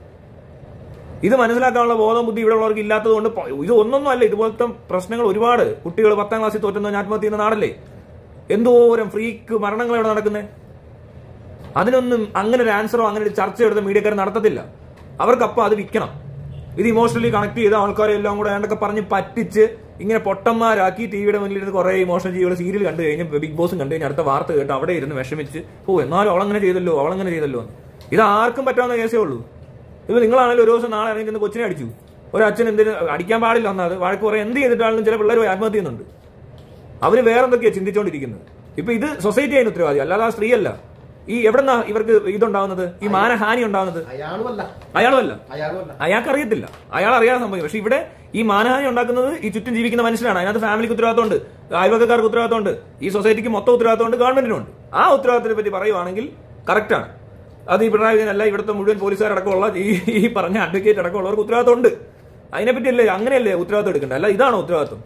ഇത് മനസ്സിലാക്കാനുള്ള ബോധം ബുദ്ധി ഇവിടെ ഉള്ളവർക്ക് ഇല്ലാത്തത് കൊണ്ട് പ- ഇത് ഒന്നൊന്നും അല്ല ഇതുപോലത്തെ പ്രശ്നങ്ങൾ ഒരുപാട് കുട്ടികൾ പത്താം ക്ലാസ്സിൽ തോറ്റുന്ന ആത്മഹത്യ ചെയ്യുന്ന നാടല്ലേ എന്തോരം ഫ്രീക്ക് മരണങ്ങൾ ഇവിടെ നടക്കുന്നത് അതിനൊന്നും അങ്ങനെ ഒരു ആൻസറോ അങ്ങനെ ഒരു ചർച്ചയോ എടുത്ത മീഡിയക്കാർ നടത്തത്തില്ല അവർക്കപ്പം അത് വിൽക്കണം ഇത് ഇമോഷണലി കണക്ട് ചെയ്ത ആൾക്കാരെ എല്ലാം കൂടെ ഏണ്ടൊക്കെ പറഞ്ഞ് പറ്റിച്ച് ഇങ്ങനെ പൊട്ടന്മാരാക്കി ടിവിയുടെ മുന്നിൽ ഇരുന്ന് കുറെ ഇമോഷണൽ ജീവിയുടെ സീരിയൽ കണ്ടു കഴിഞ്ഞ് ബിഗ് ബോസും കണ്ടു കഴിഞ്ഞ് അടുത്ത വാർത്ത കേട്ട് അവിടെ ഇരുന്ന് വിഷമിച്ച് ഓ എന്നാലും അവളങ്ങനെ ചെയ്തല്ലോ അവളങ്ങനെ ചെയ്തല്ലോ എന്ന് ഇത് ആർക്കും പറ്റാവുന്ന കേസേ ഉള്ളൂ ഇത് നിങ്ങളാണെങ്കിലും ഒരു ദിവസം നാളെ ഇറങ്ങി ചെന്ന് കൊച്ചിനെ അടിച്ചു ഒരു അച്ഛൻ എന്തിന് അടിക്കാൻ പാടില്ല എന്നത് വഴക്ക് കുറെ എന്ത് ചെയ്തിട്ടാണെങ്കിലും ചില പിള്ളേർ ആത്മഹത്യ ചെയ്യുന്നുണ്ട് അവര് വേറെന്തൊക്കെയാ ചിന്തിച്ചുകൊണ്ടിരിക്കുന്നത് ഇപ്പൊ ഇത് സൊസൈറ്റി അതിന് ഉത്തരവാദി അല്ലാതെ ആ സ്ത്രീയല്ല ഈ എവിടെന്നാ ഇവർക്ക് ഇതുണ്ടാവുന്നത് ഈ മാനഹാനി ഉണ്ടാവുന്നത് അയാളുമല്ല അയാളുമല്ല അയാളുമല്ല അയാൾക്ക് അറിയത്തില്ല അയാൾ അറിയാതെ സംഭവിക്കും പക്ഷെ ഇവിടെ ഈ മാനഹാനി ഉണ്ടാക്കുന്നത് ഈ ചുറ്റും ജീവിക്കുന്ന മനുഷ്യരാണ് അതിനകത്ത് ഫാമിലിക്ക് ഉത്തരവാദിത്തമുണ്ട് അയൽവക്കക്കാർക്ക് ഉത്തരവാദിത്തമുണ്ട് ഈ സൊസൈറ്റിക്ക് മൊത്തം ഉത്തരവാദിത്തമുണ്ട് ഗവൺമെന്റിനുണ്ട് ആ ഉത്തരവാദിത്തത്തെ പറ്റി പറയുവാണെങ്കിൽ കറക്റ്റാണ് അത് ഈ പിണറായി വിജയനല്ല ഇവിടുത്തെ മുഴുവൻ പോലീസുകാരടക്കമുള്ള ഈ ഈ പറഞ്ഞ അഡ്വക്കേറ്റ് അടക്കമുള്ളവർക്ക് ഉത്തരവാദിത്തമുണ്ട് അതിനെപ്പറ്റിയല്ലേ അങ്ങനെയല്ലേ ഉത്തരവാദിത്തം എടുക്കേണ്ടത് അല്ല ഇതാണോ ഉത്തരവാദിത്തം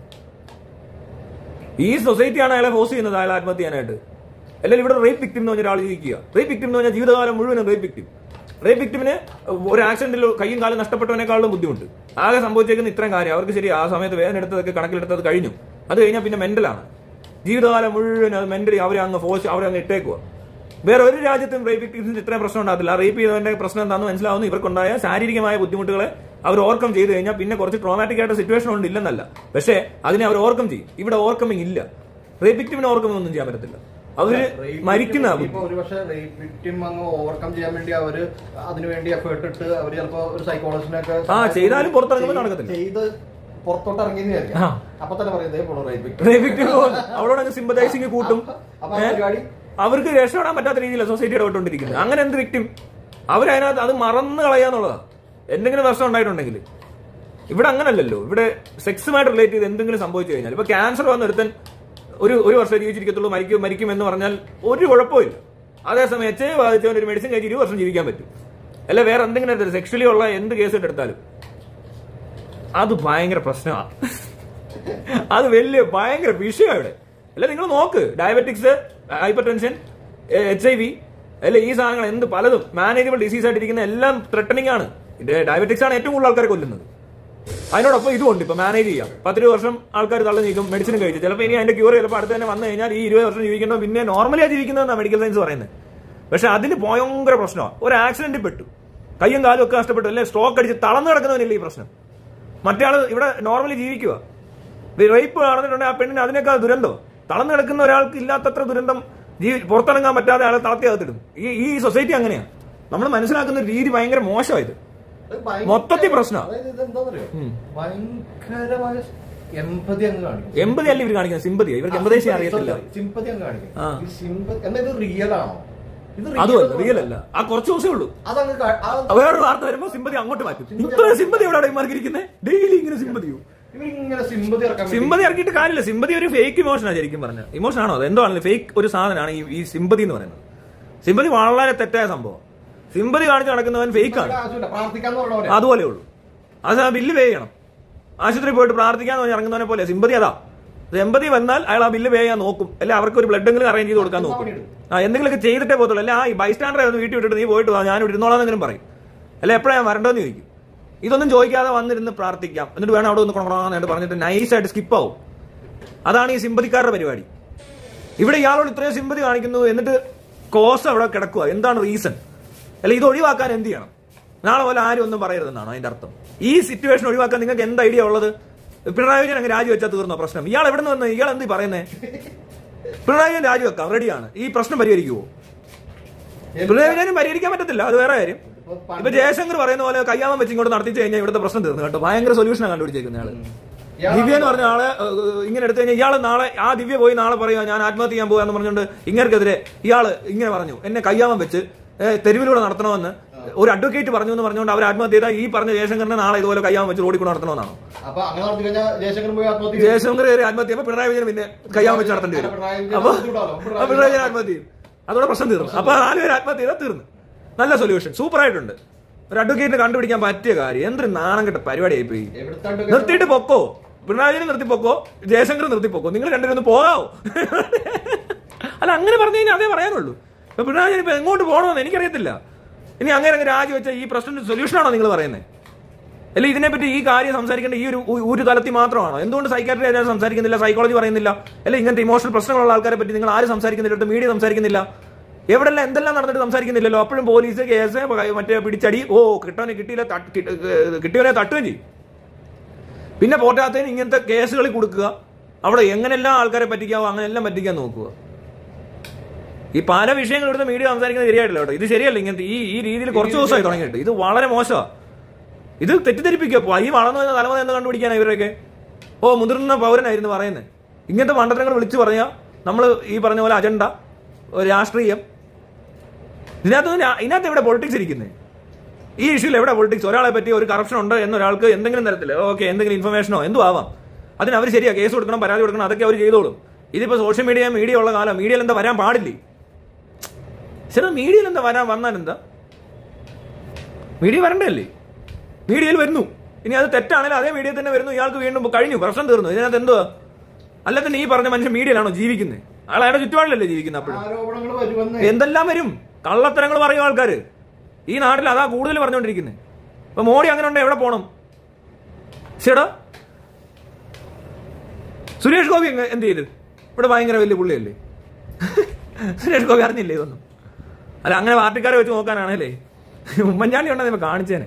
ഈ സൊസൈറ്റിയാണ് അയാളെ ഫോഴ്സ് ചെയ്യുന്നത് അയാളെ ആത്മഹത്യ ചെയ്യാനായിട്ട് അല്ലെങ്കിൽ ഇവിടെ റേപ്പ് വിക്ടിം എന്ന് പറഞ്ഞ ഒരാൾ ജീവിക്കുക റേപ്പ് വിക്ടിം എന്ന് പറഞ്ഞാൽ ജീവിതകാലം മുഴുവനും റേപ്പ് വിക്ടിം റേപ്പ് വിക്ടിമിന് ഒരു ആക്സിഡന്റിൽ കൈയും കാലും നഷ്ടപ്പെട്ടവനേക്കാളും ബുദ്ധിമുട്ട് ആകെ സംഭവിച്ചേക്കുന്ന ഇത്രയും കാര്യം അവർക്ക് ശരി ആ സമയത്ത് വേദന എടുത്തതൊക്കെ കണക്കിലെടുത്തത് കഴിഞ്ഞു അത് കഴിഞ്ഞാൽ പിന്നെ മെന്റലാണ് ജീവിതകാലം മുഴുവൻ അത് മെന്റലി അവരെ അങ്ങ് ഫോഴ്സ് അവരെ അങ്ങ് ഇട്ടേക്കുക വേറെ ഒരു രാജ്യത്തും റേപ്പ് വിക്ടിംസിന് ഇത്രയും പ്രശ്നം ഉണ്ടാകത്തില്ല റേപ്പ് ചെയ്തവന്റെ പ്രശ്നം എന്താണെന്ന് മനസ്സിലാവുന്നു ഇവർക്കുണ്ടായ ശാരീരികമായ ബുദ്ധിമുട്ടുകളെ അവർ ഓവർകം ചെയ്ത് കഴിഞ്ഞാൽ പിന്നെ കുറച്ച് ട്രോമാറ്റിക് ആയിട്ട് സിറ്റുവേഷൻ ഉണ്ട് ഇല്ലെന്നല്ല പക്ഷേ അതിനെ അവർ ഓവർകം ചെയ്യും ഇവിടെ ഓവർകമിങ് ഇല്ല റേപ്പ് വിക്ടിമിന് ഓവർകമിങ് ഒന്നും ചെയ്യാൻ പറ്റത്തില്ല അവര് മരിക്കുന്ന ഇപ്പൊ ഒരു പക്ഷേ റേപ്പ് വിക്ടിം അങ്ങ് ഓവർകം ചെയ്യാൻ വേണ്ടി അവര് അതിനുവേണ്ടി എഫേർട്ട് ഇട്ട് അവര് ചിലപ്പോ ഒരു സൈക്കോളജിനൊക്കെ ആ, ചെയ്താലും പുറത്തിറങ്ങുമ്പോൾ നടക്കത്തില്ല. ചെയ്ത് പുറത്തോട്ട് ഇറങ്ങിയെന്ന് ആ. വിചാരിക്കാം അപ്പൊ തന്നെ പറയും ഇതേ പോണു റേപ്പ് വിക്ടിം റേപ്പ് വിക്ടിം അവളോട് അങ്ങ് സിമ്പതൈസിങ് കൂട്ടും അപ്പൊ ആ ഏ? പരിപാടി അവർക്ക് രക്ഷപ്പെടാൻ പറ്റാത്ത രീതിയിലാണ് സൊസൈറ്റി ഇടപെട്ടുകൊണ്ടിരിക്കുന്നത് അങ്ങനെ എന്ത് വിക്ടിം അവരതിനകത്ത് അത് മറന്നു കളയാന്നുള്ളതാ എന്തെങ്കിലും പ്രശ്നം ഉണ്ടായിട്ടുണ്ടെങ്കിൽ ഇവിടെ അങ്ങനല്ലല്ലോ ഇവിടെ സെക്സുമായിട്ട് റിലേറ്റ് ചെയ്ത് എന്തെങ്കിലും സംഭവിച്ചു കഴിഞ്ഞാൽ ഇപ്പൊ ക്യാൻസർ വന്ന ഒരുത്തൻ ഒരു ഒരു വർഷം ജീവിച്ചിരിക്കത്തുള്ളൂ മരിക്കും മരിക്കും എന്ന് പറഞ്ഞാൽ ഒരു കുഴപ്പമില്ല അതേസമയം എച്ച് ഐ ബാധിച്ചവൻ ഒരു മെഡിസിൻ കഴിച്ച് ഇരുപത് വർഷം ജീവിക്കാൻ പറ്റും അല്ല വേറെ എന്തെങ്കിലും സെക്ഷലി ഉള്ള എന്ത് കേസ് എടുത്താലും അത് ഭയങ്കര പ്രശ്നമാണ് അത് വലിയ ഭയങ്കര വിഷയമാണ് ഇവിടെ അല്ല നിങ്ങൾ നോക്ക് diabetics hypertension H I V അല്ലെ ഈ സാധനങ്ങൾ എന്ത് പലതും മാനേജബിൾ ഡിസീസ് ആയിട്ടിരിക്കുന്ന എല്ലാം ത്രെട്ടനിങ് ആണ് ഡയബറ്റിക്സ് ആണ് ഏറ്റവും കൂടുതൽ ആൾക്കാരെ കൊല്ലുന്നത് അതിനോടൊപ്പം ഇതുണ്ട് ഇപ്പൊ മാനേജ് ചെയ്യാം പത്തിരുപത് വർഷം ആൾക്കാർ തള്ളി നീക്കും മെഡിസിൻ കഴിച്ച് ചിലപ്പോൾ ഇനി അതിന്റെ ക്യൂർ ചിലപ്പോൾ അടുത്ത് തന്നെ വന്നു കഴിഞ്ഞാൽ ഈ ഇരുപത് വർഷം ജീവിക്കുന്നത് പിന്നെ നോർമലിയാ ജീവിക്കുന്നതെന്നാണ് മെഡിക്കൽ സയൻസ് പറയുന്നത് പക്ഷെ അതിന് ഭയങ്കര പ്രശ്നമാണ് ഒരു ആക്സിഡന്റിൽ പെട്ടു കയ്യും കാലും ഒക്കെ നഷ്ടപ്പെട്ടു അല്ലെ സ്ട്രോക്ക് അടിച്ച് തളർന്നു കിടക്കുന്നവനില്ല ഈ പ്രശ്നം മറ്റേ ആള് ഇവിടെ നോർമലി ജീവിക്കുക റേപ്പ് നടന്നിട്ടുണ്ടെങ്കിൽ ആ പെണ്ണിന് അതിനേക്കാൾ ദുരന്തം തളർന്നു കിടക്കുന്ന ഒരാൾക്ക് ഇല്ലാത്തത്ര ദുരന്തം ജീവി പുറത്തിറങ്ങാൻ പറ്റാതെ ആളെ തളർത്തി അകത്തിടും ഈ ഈ സൊസൈറ്റി അങ്ങനെയാണ് നമ്മൾ മനസ്സിലാക്കുന്ന ഒരു രീതി ഭയങ്കര മോശമായത് അത് ഭയങ്കര- മൊത്തത്തിൽ പ്രശ്നമാ. അതായത് ഇത് എന്താന്നറിയോ ഉം. ഭയങ്കരമായ എമ്പതി അങ്ങ് കാണിക്കും എൺപതി അല്ല ഇവർ കാണിക്കുന്നത് സിമ്പതി ഇവർക്ക് എൺപതേശം അറിയത്തില്ല സിമ്പതി അങ്ങ് കാണിക്കും ആ. ഈ സിമ്പതി എന്നാ ഇത് റിയൽ ആണോ ഇത് അതുമല്ല real റിയൽ അല്ല ആ കുറച്ച് ദിവസമേ ഉള്ളൂ അതങ്ങ് ക- ആ- വേറൊരു വാർത്ത വരുമ്പോ സിമ്പതി അങ്ങോട്ട് മാറ്റും ഇത്ര സിമ്പതി എവിടെ ഇമാർക്ക് ഇരിക്കുന്നത് ഡെയിലി ഇങ്ങനെ സിമ്പതിയോ ഇവരിങ്ങനെ സിമ്പതി ഇറക്കാൻ വേണ്ടി- സിമ്പതി ഇറക്കിയിട്ട് കാര്യമില്ല സിമ്പതി ഒരു ഫേക്ക് ഇമോഷനാണ് ശരിക്കും പറഞ്ഞ ഇമോഷൻ ആണോ അത് എന്തോ ആണല്ലോ ഫേക്ക് ഒരു സാധനമാണ് ഈ ഈ സിമ്പതി എന്ന് പറയുന്നത് സിമ്പതി വളരെ തെറ്റായ സംഭവം സിമ്പതി കാണിച്ച് നടക്കുന്നവൻ ഫേക്ക് ആണ് ആവശ്യമില്ല പ്രാർത്ഥിക്കാന്ന് പറഞ്ഞ പോലെ അതുപോലെ ഉള്ളൂ അത് ആ ബില്ല് പേ ചെയ്യണം ആശുപത്രി പോയിട്ട് പ്രാർത്ഥിക്കാന്ന് പറഞ്ഞ് ഇറങ്ങുന്നവനെ പോലെ സിമ്പതി അതാ എമ്പതി വന്നാൽ അയാൾ ആ ബില്ല് പേ ചെയ്യാൻ നോക്കും അല്ലെ അവർക്ക് ഒരു ബ്ലഡ് എങ്കിലും അറേഞ്ച് ചെയ്ത് കൊടുക്കാൻ നോക്കും ആ എന്തെങ്കിലുമൊക്കെ ചെയ്തിട്ടേ പോകത്തുള്ളൂ അല്ലെ ആ ഈ ബൈസ്റ്റാൻഡറെ ഒന്ന് വീട്ടിൽ വിട്ടിട്ട് നീ പോയിട്ട് വാ ഞാൻ ഇരുന്നോളാന്നെങ്കിലും പറയും അല്ലെ എപ്പോഴാണ് വരണ്ടോന്ന് ചോദിക്കും ഇതൊന്നും ചോദിക്കാതെ വന്നിരുന്ന് പ്രാർത്ഥിക്കാം എന്നിട്ട് വേണം അവിടെ ഒന്ന് കൊണ്ടാന്ന് പറഞ്ഞിട്ട് നൈസായിട്ട് സ്കിപ്പ് ആവും അതാണ് ഈ സിമ്പതിക്കാരുടെ പരിപാടി ഇവിടെ ഇയാളോട് ഇത്രയും സിമ്പതി കാണിക്കുന്നു എന്നിട്ട് കോസ് അവിടെ കിടക്കുക എന്താണ് റീസൺ അല്ല ഇത് ഒഴിവാക്കാൻ എന്ത് ചെയ്യണം നാളെ പോലെ ആരും ഒന്നും പറയരുതെന്നാണ് അതിന്റെ അർത്ഥം ഈ സിറ്റുവേഷൻ ഒഴിവാക്കാൻ നിങ്ങൾക്ക് എന്ത് ഐഡിയ ഉള്ളത് പിണറായി വിജയൻ അങ്ങ് രാജിവെച്ചാൽ തീർന്നോ പ്രശ്നം ഇയാൾ എവിടെ നിന്ന് വന്ന് ഇയാൾ എന്ത് പറയുന്നേ പിണറായി വിജയൻ രാജിവെക്കാം റെഡിയാണ് ഈ പ്രശ്നം പരിഹരിക്കുവോ പിണറായി വിജയനും പരിഹരിക്കാൻ പറ്റത്തില്ല അത് വേറെ കാര്യം ഇപ്പൊ ജയശങ്കർ പറയുന്ന പോലെ കയ്യാമം വെച്ച് ഇങ്ങോട്ട് നടത്തിച്ചു കഴിഞ്ഞാൽ ഇവിടുത്തെ പ്രശ്നം തീർന്നു കേട്ടോ ഭയങ്കര സൊല്യൂഷനാണ് കണ്ടുപിടിച്ചേക്കുന്ന ആള് ദിവ്യ എന്ന് പറഞ്ഞ ആളെ ഏഹ്, ഇങ്ങനെ എടുത്തു കഴിഞ്ഞാൽ ഇയാൾ നാളെ ആ ദിവ്യ പോയി നാളെ പറയുക ഞാൻ ആത്മഹത്യ ചെയ്യാൻ പോകാന്ന് പറഞ്ഞുകൊണ്ട് ഇങ്ങനെക്കെതിരെ ഇയാള് ഇങ്ങനെ പറഞ്ഞു എന്നെ കയ്യാമം വെച്ച് ഏഹ്, തെരുവിലൂടെ നടത്തണമെന്ന് ഒരു അഡ്വക്കേറ്റ് പറഞ്ഞു എന്ന് പറഞ്ഞുകൊണ്ട് അവർ ആത്മഹത്യ ചെയ്താൽ ഈ പറഞ്ഞ ജയശങ്കറിനെ നാളെ ഇതുപോലെ കയ്യാമം വെച്ച് റോഡിൽ കൂടെ നടത്തണമെന്നാണ് അപ്പൊ അങ്ങനെ നടത്തി കഴിഞ്ഞാൽ ജയശങ്കർ പോയി ആത്മഹത്യ ചെയ്യും. ജയശങ്കർ കയറി ആത്മഹത്യ ചെയ്യുമ്പോൾ പിണറായി വിജയൻ പിന്നെ കയ്യാമം വെച്ച് നടത്തേണ്ടി വരും പിണറായി വിജയൻ അപ്പൊ ബുദ്ധിമുട്ടാവും. അപ്പൊ പിണറായി വിജയൻ ആത്മഹത്യ ചെയ്യും അതോടെ പ്രശ്നം തീർന്നു അപ്പൊ നാലുപേര് ആത്മഹത്യ ചെയ്താൽ തീർന്നു നല്ല സൊല്യൂഷൻ സൂപ്പർ ആയിട്ടുണ്ട് ഒരു അഡ്വക്കേറ്റിനെ കണ്ടുപിടിക്കാൻ പറ്റിയ കാര്യം എന്തൊരു നാണം കെട്ട പരിപാടിയായി പോയി എവിടുത്തെ advocate? നിർത്തിയിട്ട് പൊക്കോ പിണറായി വിജയൻ നിർത്തി പൊക്കോ ജയശങ്കർ നിർത്തി പൊക്കോ നിങ്ങൾ രണ്ടുപേരും ഒന്ന് പോകാവോ അല്ല അങ്ങനെ പറഞ്ഞു കഴിഞ്ഞാൽ അതേ പറയാനുള്ളൂ ഇപ്പൊ പിണറായി വിജയൻ ഇപ്പൊ എങ്ങോട്ട് പോകണമെന്ന് എനിക്കറിയത്തില്ല ഇനി അങ്ങനെ അങ്ങ് രാജിവെച്ച ഈ പ്രശ്നത്തിന്റെ സൊല്യൂഷൻ ആണോ നിങ്ങൾ പറയുന്നത് അല്ല ഇതിനെപ്പറ്റി ഈ കാര്യം സംസാരിക്കേണ്ട ഈ ഒരു ഉ- ഒരു തലത്തിൽ മാത്രമാണോ എന്തുകൊണ്ട് സൈക്കാട്രി ആരും സംസാരിക്കുന്നില്ല സൈക്കോളജി പറയുന്നില്ല അല്ല ഇങ്ങനത്തെ ഇമോഷണൽ പ്രശ്നങ്ങളുള്ള ആൾക്കാരെ പറ്റി നിങ്ങൾ ആരും സംസാരിക്കുന്നില്ല മീഡിയ സംസാരിക്കുന്നില്ല എവിടെല്ലാം എന്തെല്ലാം നടന്നിട്ട് സംസാരിക്കുന്നില്ലല്ലോ അപ്പോഴും പോലീസ് കേസ് മറ്റേ പിടിച്ചടി ഓ കിട്ടവനെ കിട്ടിയില്ല തട്ട്- കിട്ട- ഏഹ് കിട്ടിയവനെ തട്ടുകയും ചെയ്യും പിന്നെ പോറ്റാത്തതിന് ഇങ്ങനത്തെ കേസുകളിൽ കൊടുക്കുക അവിടെ എങ്ങനെല്ലാം ആൾക്കാരെ പറ്റിക്കാവോ അങ്ങനെല്ലാം പറ്റിക്കാൻ നോക്കുക ഈ പല വിഷയങ്ങൾ ഇവിടുത്തെ മീഡിയ സംസാരിക്കുന്നത് ശരിയായിട്ടില്ല കേട്ടോ ഇത് ശരിയല്ല ഇങ്ങനത്തെ ഈ ഈ രീതിയിൽ കുറച്ച് ദിവസമായി തുടങ്ങിയിട്ട് ഇത് വളരെ മോശമാണ് ഇത് തെറ്റിദ്ധരിപ്പിക്കുക ഈ വളർന്നു വരുന്ന തലമുറ എന്ന് കണ്ടുപിടിക്കാനാ ഇവരൊക്കെ ഓ മുതിർന്ന പൗരനായിരുന്നു പറയുന്നത് ഇങ്ങനത്തെ മണ്ഡലങ്ങൾ വിളിച്ചു പറഞ്ഞാൽ നമ്മൾ ഈ പറഞ്ഞ പോലെ അജണ്ട ഒരു രാഷ്ട്രീയം ഇതിനകത്ത് രാ- ഇതിനകത്ത് എവിടെ പൊളിറ്റിക്സ് ഇരിക്കുന്നത് ഈ ഇഷ്യൂയിൽ എവിടെ പൊളിറ്റിക്സ് ഒരാളെ പറ്റി ഒരു കറപ്ഷൻ ഉണ്ട് എന്നൊരാൾക്ക് എന്തെങ്കിലും തരത്തില് ഓക്കെ എന്തെങ്കിലും ഇൻഫർമേഷനോ എന്തോ ആവാം അതിന് അവർ ശരിയാ കേസ് കൊടുക്കണം പരാതി കൊടുക്കണം അതൊക്കെ അവർ ചെയ്തോളും ഇതിപ്പോ സോഷ്യൽ മീഡിയ മീഡിയ ഉള്ള കാലം മീഡിയയിൽ എന്താ വരാൻ പാടില്ലേ ശരി മീഡിയയിൽ എന്താ വരാൻ വന്നാൽ എന്താ മീഡിയ വരണ്ടല്ലേ മീഡിയയിൽ വരുന്നു ഇനി അത് തെറ്റാണെങ്കിൽ അതേ മീഡിയ തന്നെ വരുന്നു ഇയാൾക്ക് വീണ്ടും കഴിഞ്ഞു പ്രശ്നം തീർന്നു ഇതിനകത്ത് എന്തുവാ അല്ല തന്നെ ഈ പറഞ്ഞ മനുഷ്യൻ മീഡിയയിലാണോ ജീവിക്കുന്നത് അയാൾ അയാളുടെ ചുറ്റുപാടിലല്ലേ ജീവിക്കുന്നത് അപ്പോഴും ആരോപണങ്ങൾ വരുമെന്ന് എന്തെല്ലാം വരും കള്ളത്തരങ്ങൾ പറയും ആൾക്കാര് ഈ നാട്ടിൽ അതാ കൂടുതൽ പറഞ്ഞുകൊണ്ടിരിക്കുന്നത് ഇപ്പൊ മോഡി അങ്ങനെ ഉണ്ട് എവിടെ പോണം ചേടാ സുരേഷ് ഗോപി എങ്ങ- എന്ത് ചെയ്ത് ഇവിടെ ഭയങ്കര വലിയ പുള്ളിയല്ലേ സുരേഷ് ഗോപി അറിഞ്ഞില്ലേ ഇതൊന്നും അല്ല അങ്ങനെ പാർട്ടിക്കാരെ വെച്ച് നോക്കാനാണല്ലേ ഉമ്മൻചാണ്ടി ഉണ്ടെന്ന് കാണിച്ചേനെ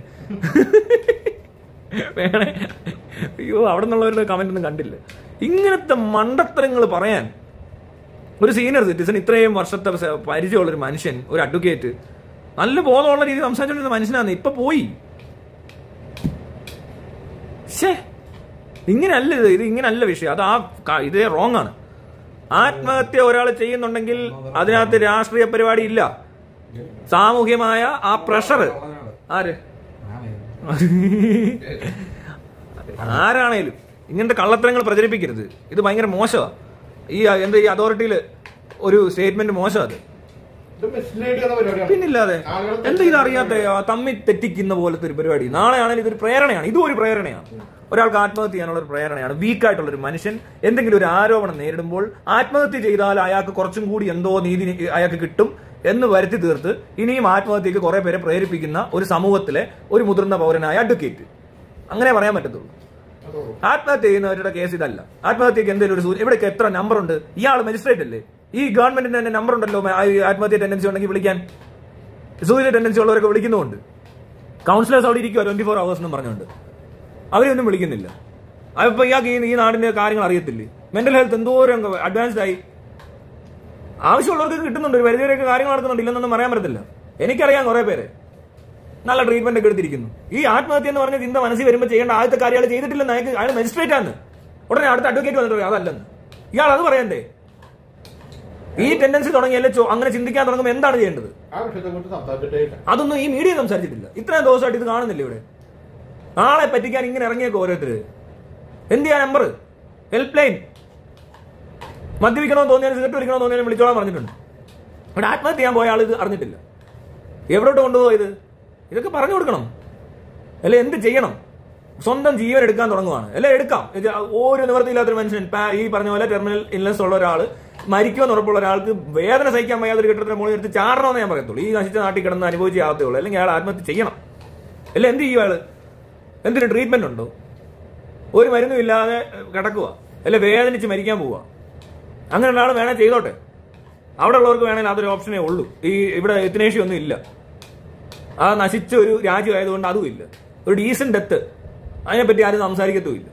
വേണേ അയ്യോ അവിടെ നിന്നുള്ളവരുടെ കമന്റ് ഒന്നും കണ്ടില്ല ഇങ്ങനത്തെ മണ്ടത്തരങ്ങൾ പറയാൻ ഒരു സീനിയർ സിറ്റിസൺ ഇത്രയും വർഷത്തെ സ- പരിചയമുള്ള ഒരു മനുഷ്യൻ ഒരു അഡ്വക്കേറ്റ് നല്ല ബോധമുള്ള രീതിയിൽ സംസാരിച്ചുകൊണ്ടിരുന്ന മനുഷ്യനാണ് ഇപ്പൊ പോയി ശേ ഇങ്ങനല്ല ഇത് ഇത് ഇങ്ങനല്ല വിഷയം അത് ആ ക- ഇത് റോങ് ആണ് ആത്മഹത്യ ഒരാൾ ചെയ്യുന്നുണ്ടെങ്കിൽ അതിനകത്ത് രാഷ്ട്രീയ പരിപാടി ഇല്ല സാമൂഹ്യമായ ആ പ്രഷർ ആര് ആരാണേലും ഇങ്ങനത്തെ കള്ളത്തരങ്ങൾ പ്രചരിപ്പിക്കരുത് ഇത് ഭയങ്കര മോശമാണ് ഈ എന്താ ഈ അതോറിറ്റിയിൽ ഒരു സ്റ്റേറ്റ്മെന്റ് മോശം അത് ഇത് mislead ചെയ്യുന്ന പരിപാടിയാണ്. പിന്നില്ലാതെ ആളുകളെ എന്താ ഇതറിയാത്ത തമ്മിൽ തെറ്റിക്കുന്ന പോലത്തെ ഒരു പരിപാടി നാളെ ആണെങ്കിൽ ഇതൊരു പ്രേരണയാണ് ഇതും ഒരു പ്രേരണയാണ് ഒരാൾക്ക് ആത്മഹത്യ ചെയ്യാനുള്ള ഒരു പ്രേരണയാണ് വീക്കായിട്ടുള്ള ഒരു മനുഷ്യൻ എന്തെങ്കിലും ഒരു ആരോപണം നേരിടുമ്പോൾ ആത്മഹത്യ ചെയ്താൽ അയാൾക്ക് കുറച്ചും കൂടി എന്തോ നീതി അയാൾക്ക് കിട്ടും എന്ന് വരുത്തി തീർത്ത് ഇനിയും ആത്മഹത്യക്ക് കുറെ പേരെ പ്രേരിപ്പിക്കുന്ന ഒരു സമൂഹത്തിലെ ഒരു മുതിർന്ന പൗരനായ അഡ്വക്കേറ്റ് അങ്ങനെ പറയാൻ പറ്റത്തുള്ളൂ അതോളൂ. ആത്മഹത്യ ചെയ്യുന്നവരുടെ കേസ് ഇതല്ല ആത്മഹത്യക്ക് എന്തെങ്കിലും ഒരു സൂചന ഇവിടേക്ക് എത്ര നമ്പർ ഉണ്ട് ഇയാൾ മജിസ്ട്രേറ്റ് അല്ലേ ഈ ഗവൺമെന്റിന് തന്നെ നമ്പർ ഉണ്ടല്ലോ മ- ആ ഈ ആത്മഹത്യ ടെൻഡൻസി ഉണ്ടെങ്കിൽ വിളിക്കാൻ സൂചന ടെൻഡൻസി ഉള്ളവരൊക്കെ വിളിക്കുന്നുണ്ട് കൗൺസിലേഴ്സ് അവിടെ ഇരിക്കുക ട്വന്റി ഫോർ അവേഴ്സ് എന്നും പറഞ്ഞുകൊണ്ട് അവരെയൊന്നും വിളിക്കുന്നില്ല അതിപ്പോ ഇയാൾക്ക് ഈ ഈ നാടിന്റെ കാര്യങ്ങൾ അറിയത്തില്ലേ മെന്റൽ ഹെൽത്ത് എന്തോരം അഡ്വാൻസ്ഡ് ആയി ആവശ്യമുള്ളവർക്ക് കിട്ടുന്നുണ്ട് ഒരു പരിധിവരെയൊക്കെ കാര്യങ്ങൾ നടക്കുന്നുണ്ട് ഇല്ലെന്നൊന്നും പറയാൻ പറ്റത്തില്ല എനിക്കറിയാം കുറെ പേര് നല്ല ട്രീറ്റ്മെന്റ് ഒക്കെ എടുത്തിരിക്കുന്നു ഈ ആത്മഹത്യ എന്ന് പറഞ്ഞ ചിന്ത മനസ്സിൽ വരുമ്പോൾ ചെയ്യേണ്ട ആദ്യത്തെ കാര്യം അയാൾ ചെയ്തിട്ടില്ലെന്ന് അയാൾക്ക് അയാൾ മജിസ്ട്രേറ്റ് ആണ് ഉടനെ അടുത്ത അഡ്വക്കേറ്റ് വന്നിട്ട് പറയും അതല്ലെന്ന് ഇയാൾ അത് പറയണ്ടേ ഈ ടെൻഡൻസി തുടങ്ങിയല്ലേ ചോ- അങ്ങനെ ചിന്തിക്കാൻ തുടങ്ങുമ്പോൾ എന്താണ് ചെയ്യേണ്ടത് ആ വിഷയത്തെ കുറിച്ച് സംസാരിച്ചിട്ടേ ഇല്ല അതൊന്നും ഈ മീഡിയ സംസാരിച്ചിട്ടില്ല ഇത്രയും ദിവസമായിട്ട് ഇത് കാണുന്നില്ല ഇവിടെ ആളെ പറ്റിക്കാൻ ഇങ്ങനെ ഇറങ്ങിയേക്കോ ഓരോരുത്തര് എന്ത് ചെയ്യാൻ നമ്പർ ഹെൽപ്പ് ലൈൻ മദ്യപിക്കണമെന്ന് തോന്നിയാലും സിഗരറ്റ് വലിക്കണമെന്ന് തോന്നിയാലും വിളിച്ചോളാൻ പറഞ്ഞിട്ടുണ്ട് ഇവിടെ ആത്മഹത്യ ചെയ്യാൻ പോയ ആൾ ഇത് അറിഞ്ഞിട്ടില്ല എവിടോട്ട് കൊണ്ടുപോയത് ഇതൊക്കെ പറഞ്ഞു കൊടുക്കണം അല്ലെ എന്ത് ചെയ്യണം സ്വന്തം ജീവൻ എടുക്കാൻ തുടങ്ങുവാണ് അല്ലെ എടുക്കാം ഇത് ഒരു നിവൃത്തിയില്ലാത്തൊരു മനുഷ്യൻ പാ- ഈ പറഞ്ഞ പോലെ ടെർമിനൽ ഇൽനെസ് ഉള്ള ഒരാൾ മരിക്കുമെന്ന് ഉറപ്പുള്ള ഒരാൾക്ക് വേദന സഹിക്കാൻ വയ്യാത്തൊരു കെട്ടിടത്തിന് മുകളിൽ എടുത്ത് ചാടണമെന്ന് ഞാൻ പറയത്തുള്ളൂ ഈ നശിച്ച നാട്ടിൽ കിടന്ന് അനുഭവിച്ച് ആവത്തേ ഉള്ളൂ അല്ലെങ്കിൽ അയാൾ ആത്മഹത്യ ചെയ്യണം അല്ല എന്ത് ചെയ്യും അയാള് എന്തിനു ട്രീറ്റ്മെന്റ് ഉണ്ടോ ഒരു മരുന്നും ഇല്ലാതെ കിടക്കുക അല്ലെ വേദനിച്ച് മരിക്കാൻ പോവുക അങ്ങനെയുള്ള ആൾ വേണേൽ ചെയ്തോട്ടെ അവിടെ ഉള്ളവർക്ക് വേണമെങ്കിൽ അതൊരു ഓപ്ഷനേ ഉള്ളൂ ഈ ഇവിടെ എത്തിനേഷ്യ ഒന്നും ഇല്ല ആ നശിച്ച ഒരു രാജ്യമായതുകൊണ്ട് അതും ഇല്ല ഒരു ഡീസന്റ് ഡെത്ത് അതിനെപ്പറ്റി ആരും സംസാരിക്കത്തുമില്ല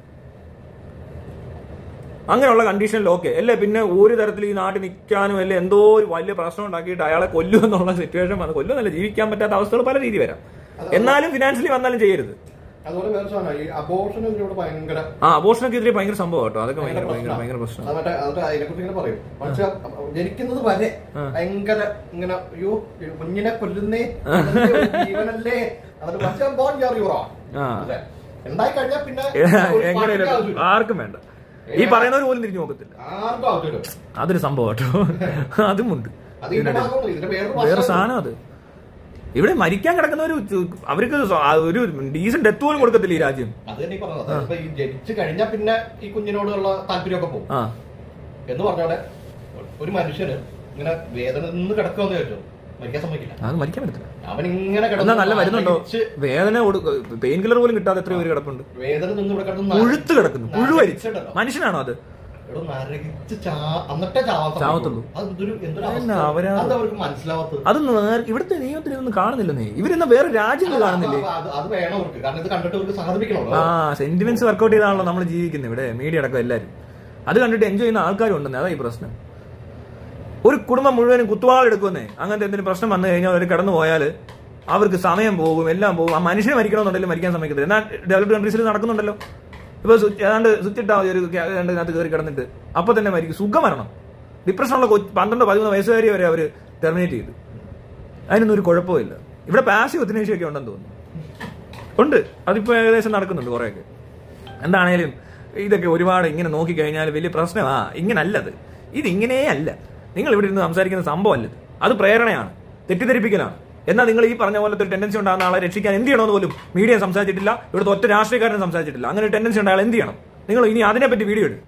അങ്ങനെയുള്ള കണ്ടീഷനിൽ ഓക്കെ അല്ലേ പിന്നെ ഒരു തരത്തിൽ ഈ നാട്ടിൽ നിൽക്കാനും അല്ലെ എന്തോ ഒരു വലിയ പ്രശ്നം ഉണ്ടാക്കിയിട്ട് അയാളെ കൊല്ലും എന്നുള്ള സിറ്റുവേഷൻ വന്ന് കൊല്ലുന്നല്ല ജീവിക്കാൻ പറ്റാത്ത അവസ്ഥകൾ പല രീതി വരാം എന്നാലും ഫിനാൻഷ്യലി വന്നാലും ചെയ്യരുത് അതുപോലെ വേറെ സാധനം ഈ അബോർഷൻ ഇതിലൂടെ ഭയങ്കര ആ അബോഷണക്കെതിരെ ഭയങ്കര സംഭവം കേട്ടോ അതൊക്കെ ഭയങ്കര ഭയങ്കര ഭയങ്കര പ്രശ്നം അത് മറ്റേ അത് അതിനെക്കുറിച്ച് ഇങ്ങനെ പറയും പക്ഷെ ജനിക്കുന്നത് വരെ ഭയങ്കര ഇങ്ങനെ അയ്യോ കുഞ്ഞിനെ കൊല്ലുന്നേ അതിന്റെ ഒരു ജീവനല്ലേ അതിന് പക്ഷെ ബോൺ യുവറാ ആ. ഉണ്ടായി കഴിഞ്ഞാൽ പിന്നെ ഒരു പാട്ടിന്റെ എങ്ങനെയാലും ആവശ്യമില്ല. ആർക്കും വേണ്ട ഈ പറയുന്നവർ പോലും തിരിഞ്ഞു നോക്കത്തില്ല ആർക്കും ആവശ്യമില്ല അതൊരു സംഭവം കേട്ടോ അതുമുണ്ട് അത് ഇതിന്റെ ഭാഗമാണ് ഇതിന്റെ വേറൊരു വേറെ വശമാണ്. സാധനം അത് ഇവിടെ മരിക്കാൻ കിടക്കുന്നവര് ചു- അവർക്ക് സ്വ- ആ ഒരു ഡീസന്റ് ഡെത്ത് പോലും കൊടുക്കത്തില്ല ഈ രാജ്യം അത് തന്നെ ഈ പറഞ്ഞത് അതായത് ഇപ്പൊ ഈ ജനിച്ചു കഴിഞ്ഞാൽ പിന്നെ ഈ കുഞ്ഞിനോടുള്ള താല്പര്യമൊക്കെ പോകും ആ എന്ന് പറഞ്ഞോടെ ഒരു മനുഷ്യന് ഇങ്ങനെ വേദന നിന്ന് കിടക്കുമെന്ന് ചോദിച്ചു മരിക്കാൻ സമ്മതിക്കില്ല അത് മരിക്കാൻ പറ്റത്തില്ല അവൻ ഇങ്ങനെ എന്നാ നല്ല മരുന്നുണ്ടോ ആലോചിച്ച് വേദന പെയിൻ കില്ലർ പോലും കിട്ടാതെ എത്രയോ പേര് കിടപ്പുണ്ട് വേദന നിന്ന് ഇവിടെ കിടന്ന് പുഴുത്ത് കിടക്കുന്നു പുഴു വരിച്ച് നരകിച്ചിട്ടുണ്ടല്ലോ. മനുഷ്യനാണോ അത് എടോ നരകിച്ച് ചാ- എന്നിട്ടേ ചാവാൻ ചാവത്തുള്ളൂ. സമ്മതിക്കുള്ളൂ. അത് എന്തൊരു എന്തൊരു എന്നാ അവസ്ഥ. അവരാ- അത് അവർക്ക് മനസ്സിലാവാത്തത് അത് നേർ- ഇവിടുത്തെ നിയമത്തിൽ ഇതൊന്നും കാണുന്നില്ലെന്നേ ഇവരെന്നാ വേറെ രാജ്യങ്ങൾ കാണുന്നില്ലേ അത് അത് അത് വേണം അവർക്ക് കാരണം ഇത് കണ്ടിട്ട് അവർക്ക് സാധിപ്പിക്കണമല്ലോ ആ സെന്റിമെന്റ്സ് വർക്കൗട്ട് ചെയ്താണല്ലോ നമ്മൾ ജീവിക്കുന്നത് ഇവിടെ മീഡിയ അടക്കം എല്ലാവരും അത് കണ്ടിട്ട് എൻജോയ് ചെയ്യുന്ന ആൾക്കാരും ഉണ്ടെന്നേ അതാ ഈ പ്രശ്നം ഒരു കുടുംബം മുഴുവനും കുത്തുവാളെടുക്കുന്നേ അങ്ങനത്തെ എന്തെങ്കിലും പ്രശ്നം വന്നു കഴിഞ്ഞാൽ അവർ കടന്നു പോയാൽ അവർക്ക് സമയം പോകും എല്ലാം പോകും ആ മനുഷ്യനെ മരിക്കണമെന്നുണ്ടെങ്കിലും മരിക്കാൻ സമയത്തില്ല എന്നാൽ ഡെവലപ്ഡ് കൺട്രീസിൽ നടക്കുന്നുണ്ടല്ലോ ഇപ്പൊ സ്വിച്ച് ഏതാണ്ട് സ്വിച്ച് ഇട്ടാൽ മതി ഒരു അതിനകത്ത് കയറി കിടന്നിട്ട് അപ്പൊ തന്നെ മരിക്കും സുഖമരണം ഡിപ്രഷനുള്ള കൊച്ച് പന്ത്രണ്ടോ പതിമൂന്നോ വയസ്സുകാരി വരെ അവർ ടെർമിനേറ്റ് ചെയ്തു അതിനൊന്നും ഒരു കുഴപ്പമില്ല ഇവിടെ പാസീവ് ഒത്തിനേഷ്യൊക്കെ ഉണ്ടെന്ന് തോന്നുന്നു ഉണ്ട് അതിപ്പോ ഏകദേശം നടക്കുന്നുണ്ട് കുറെയൊക്കെ എന്താണേലും ഇതൊക്കെ ഒരുപാട് ഇങ്ങനെ നോക്കിക്കഴിഞ്ഞാൽ വലിയ പ്രശ്നമാ ഇങ്ങനല്ലത് ഇത് ഇങ്ങനെയേ അല്ല നിങ്ങൾ ഇവിടെ ഇരുന്ന് സംസാരിക്കുന്ന സംഭവമല്ലത് അത് പ്രേരണയാണ് തെറ്റിദ്ധരിപ്പിക്കലാണ് എന്നാൽ നിങ്ങൾ ഈ പറഞ്ഞ പോലത്തെ ഒരു ടെൻഡൻസി ഉണ്ടാകുന്ന ആളെ രക്ഷിക്കാൻ എന്ത് ചെയ്യണമെന്ന് പോലും മീഡിയ സംസാരിച്ചിട്ടില്ല ഇവിടുത്തെ ഒറ്റ രാഷ്ട്രീയക്കാരനും സംസാരിച്ചിട്ടില്ല അങ്ങനെ ഒരു ടെൻഡൻസി ഉണ്ടായാൽ എന്ത് ചെയ്യണം നിങ്ങൾ ഇനി അതിനെപ്പറ്റി വീഡിയോ ഇടും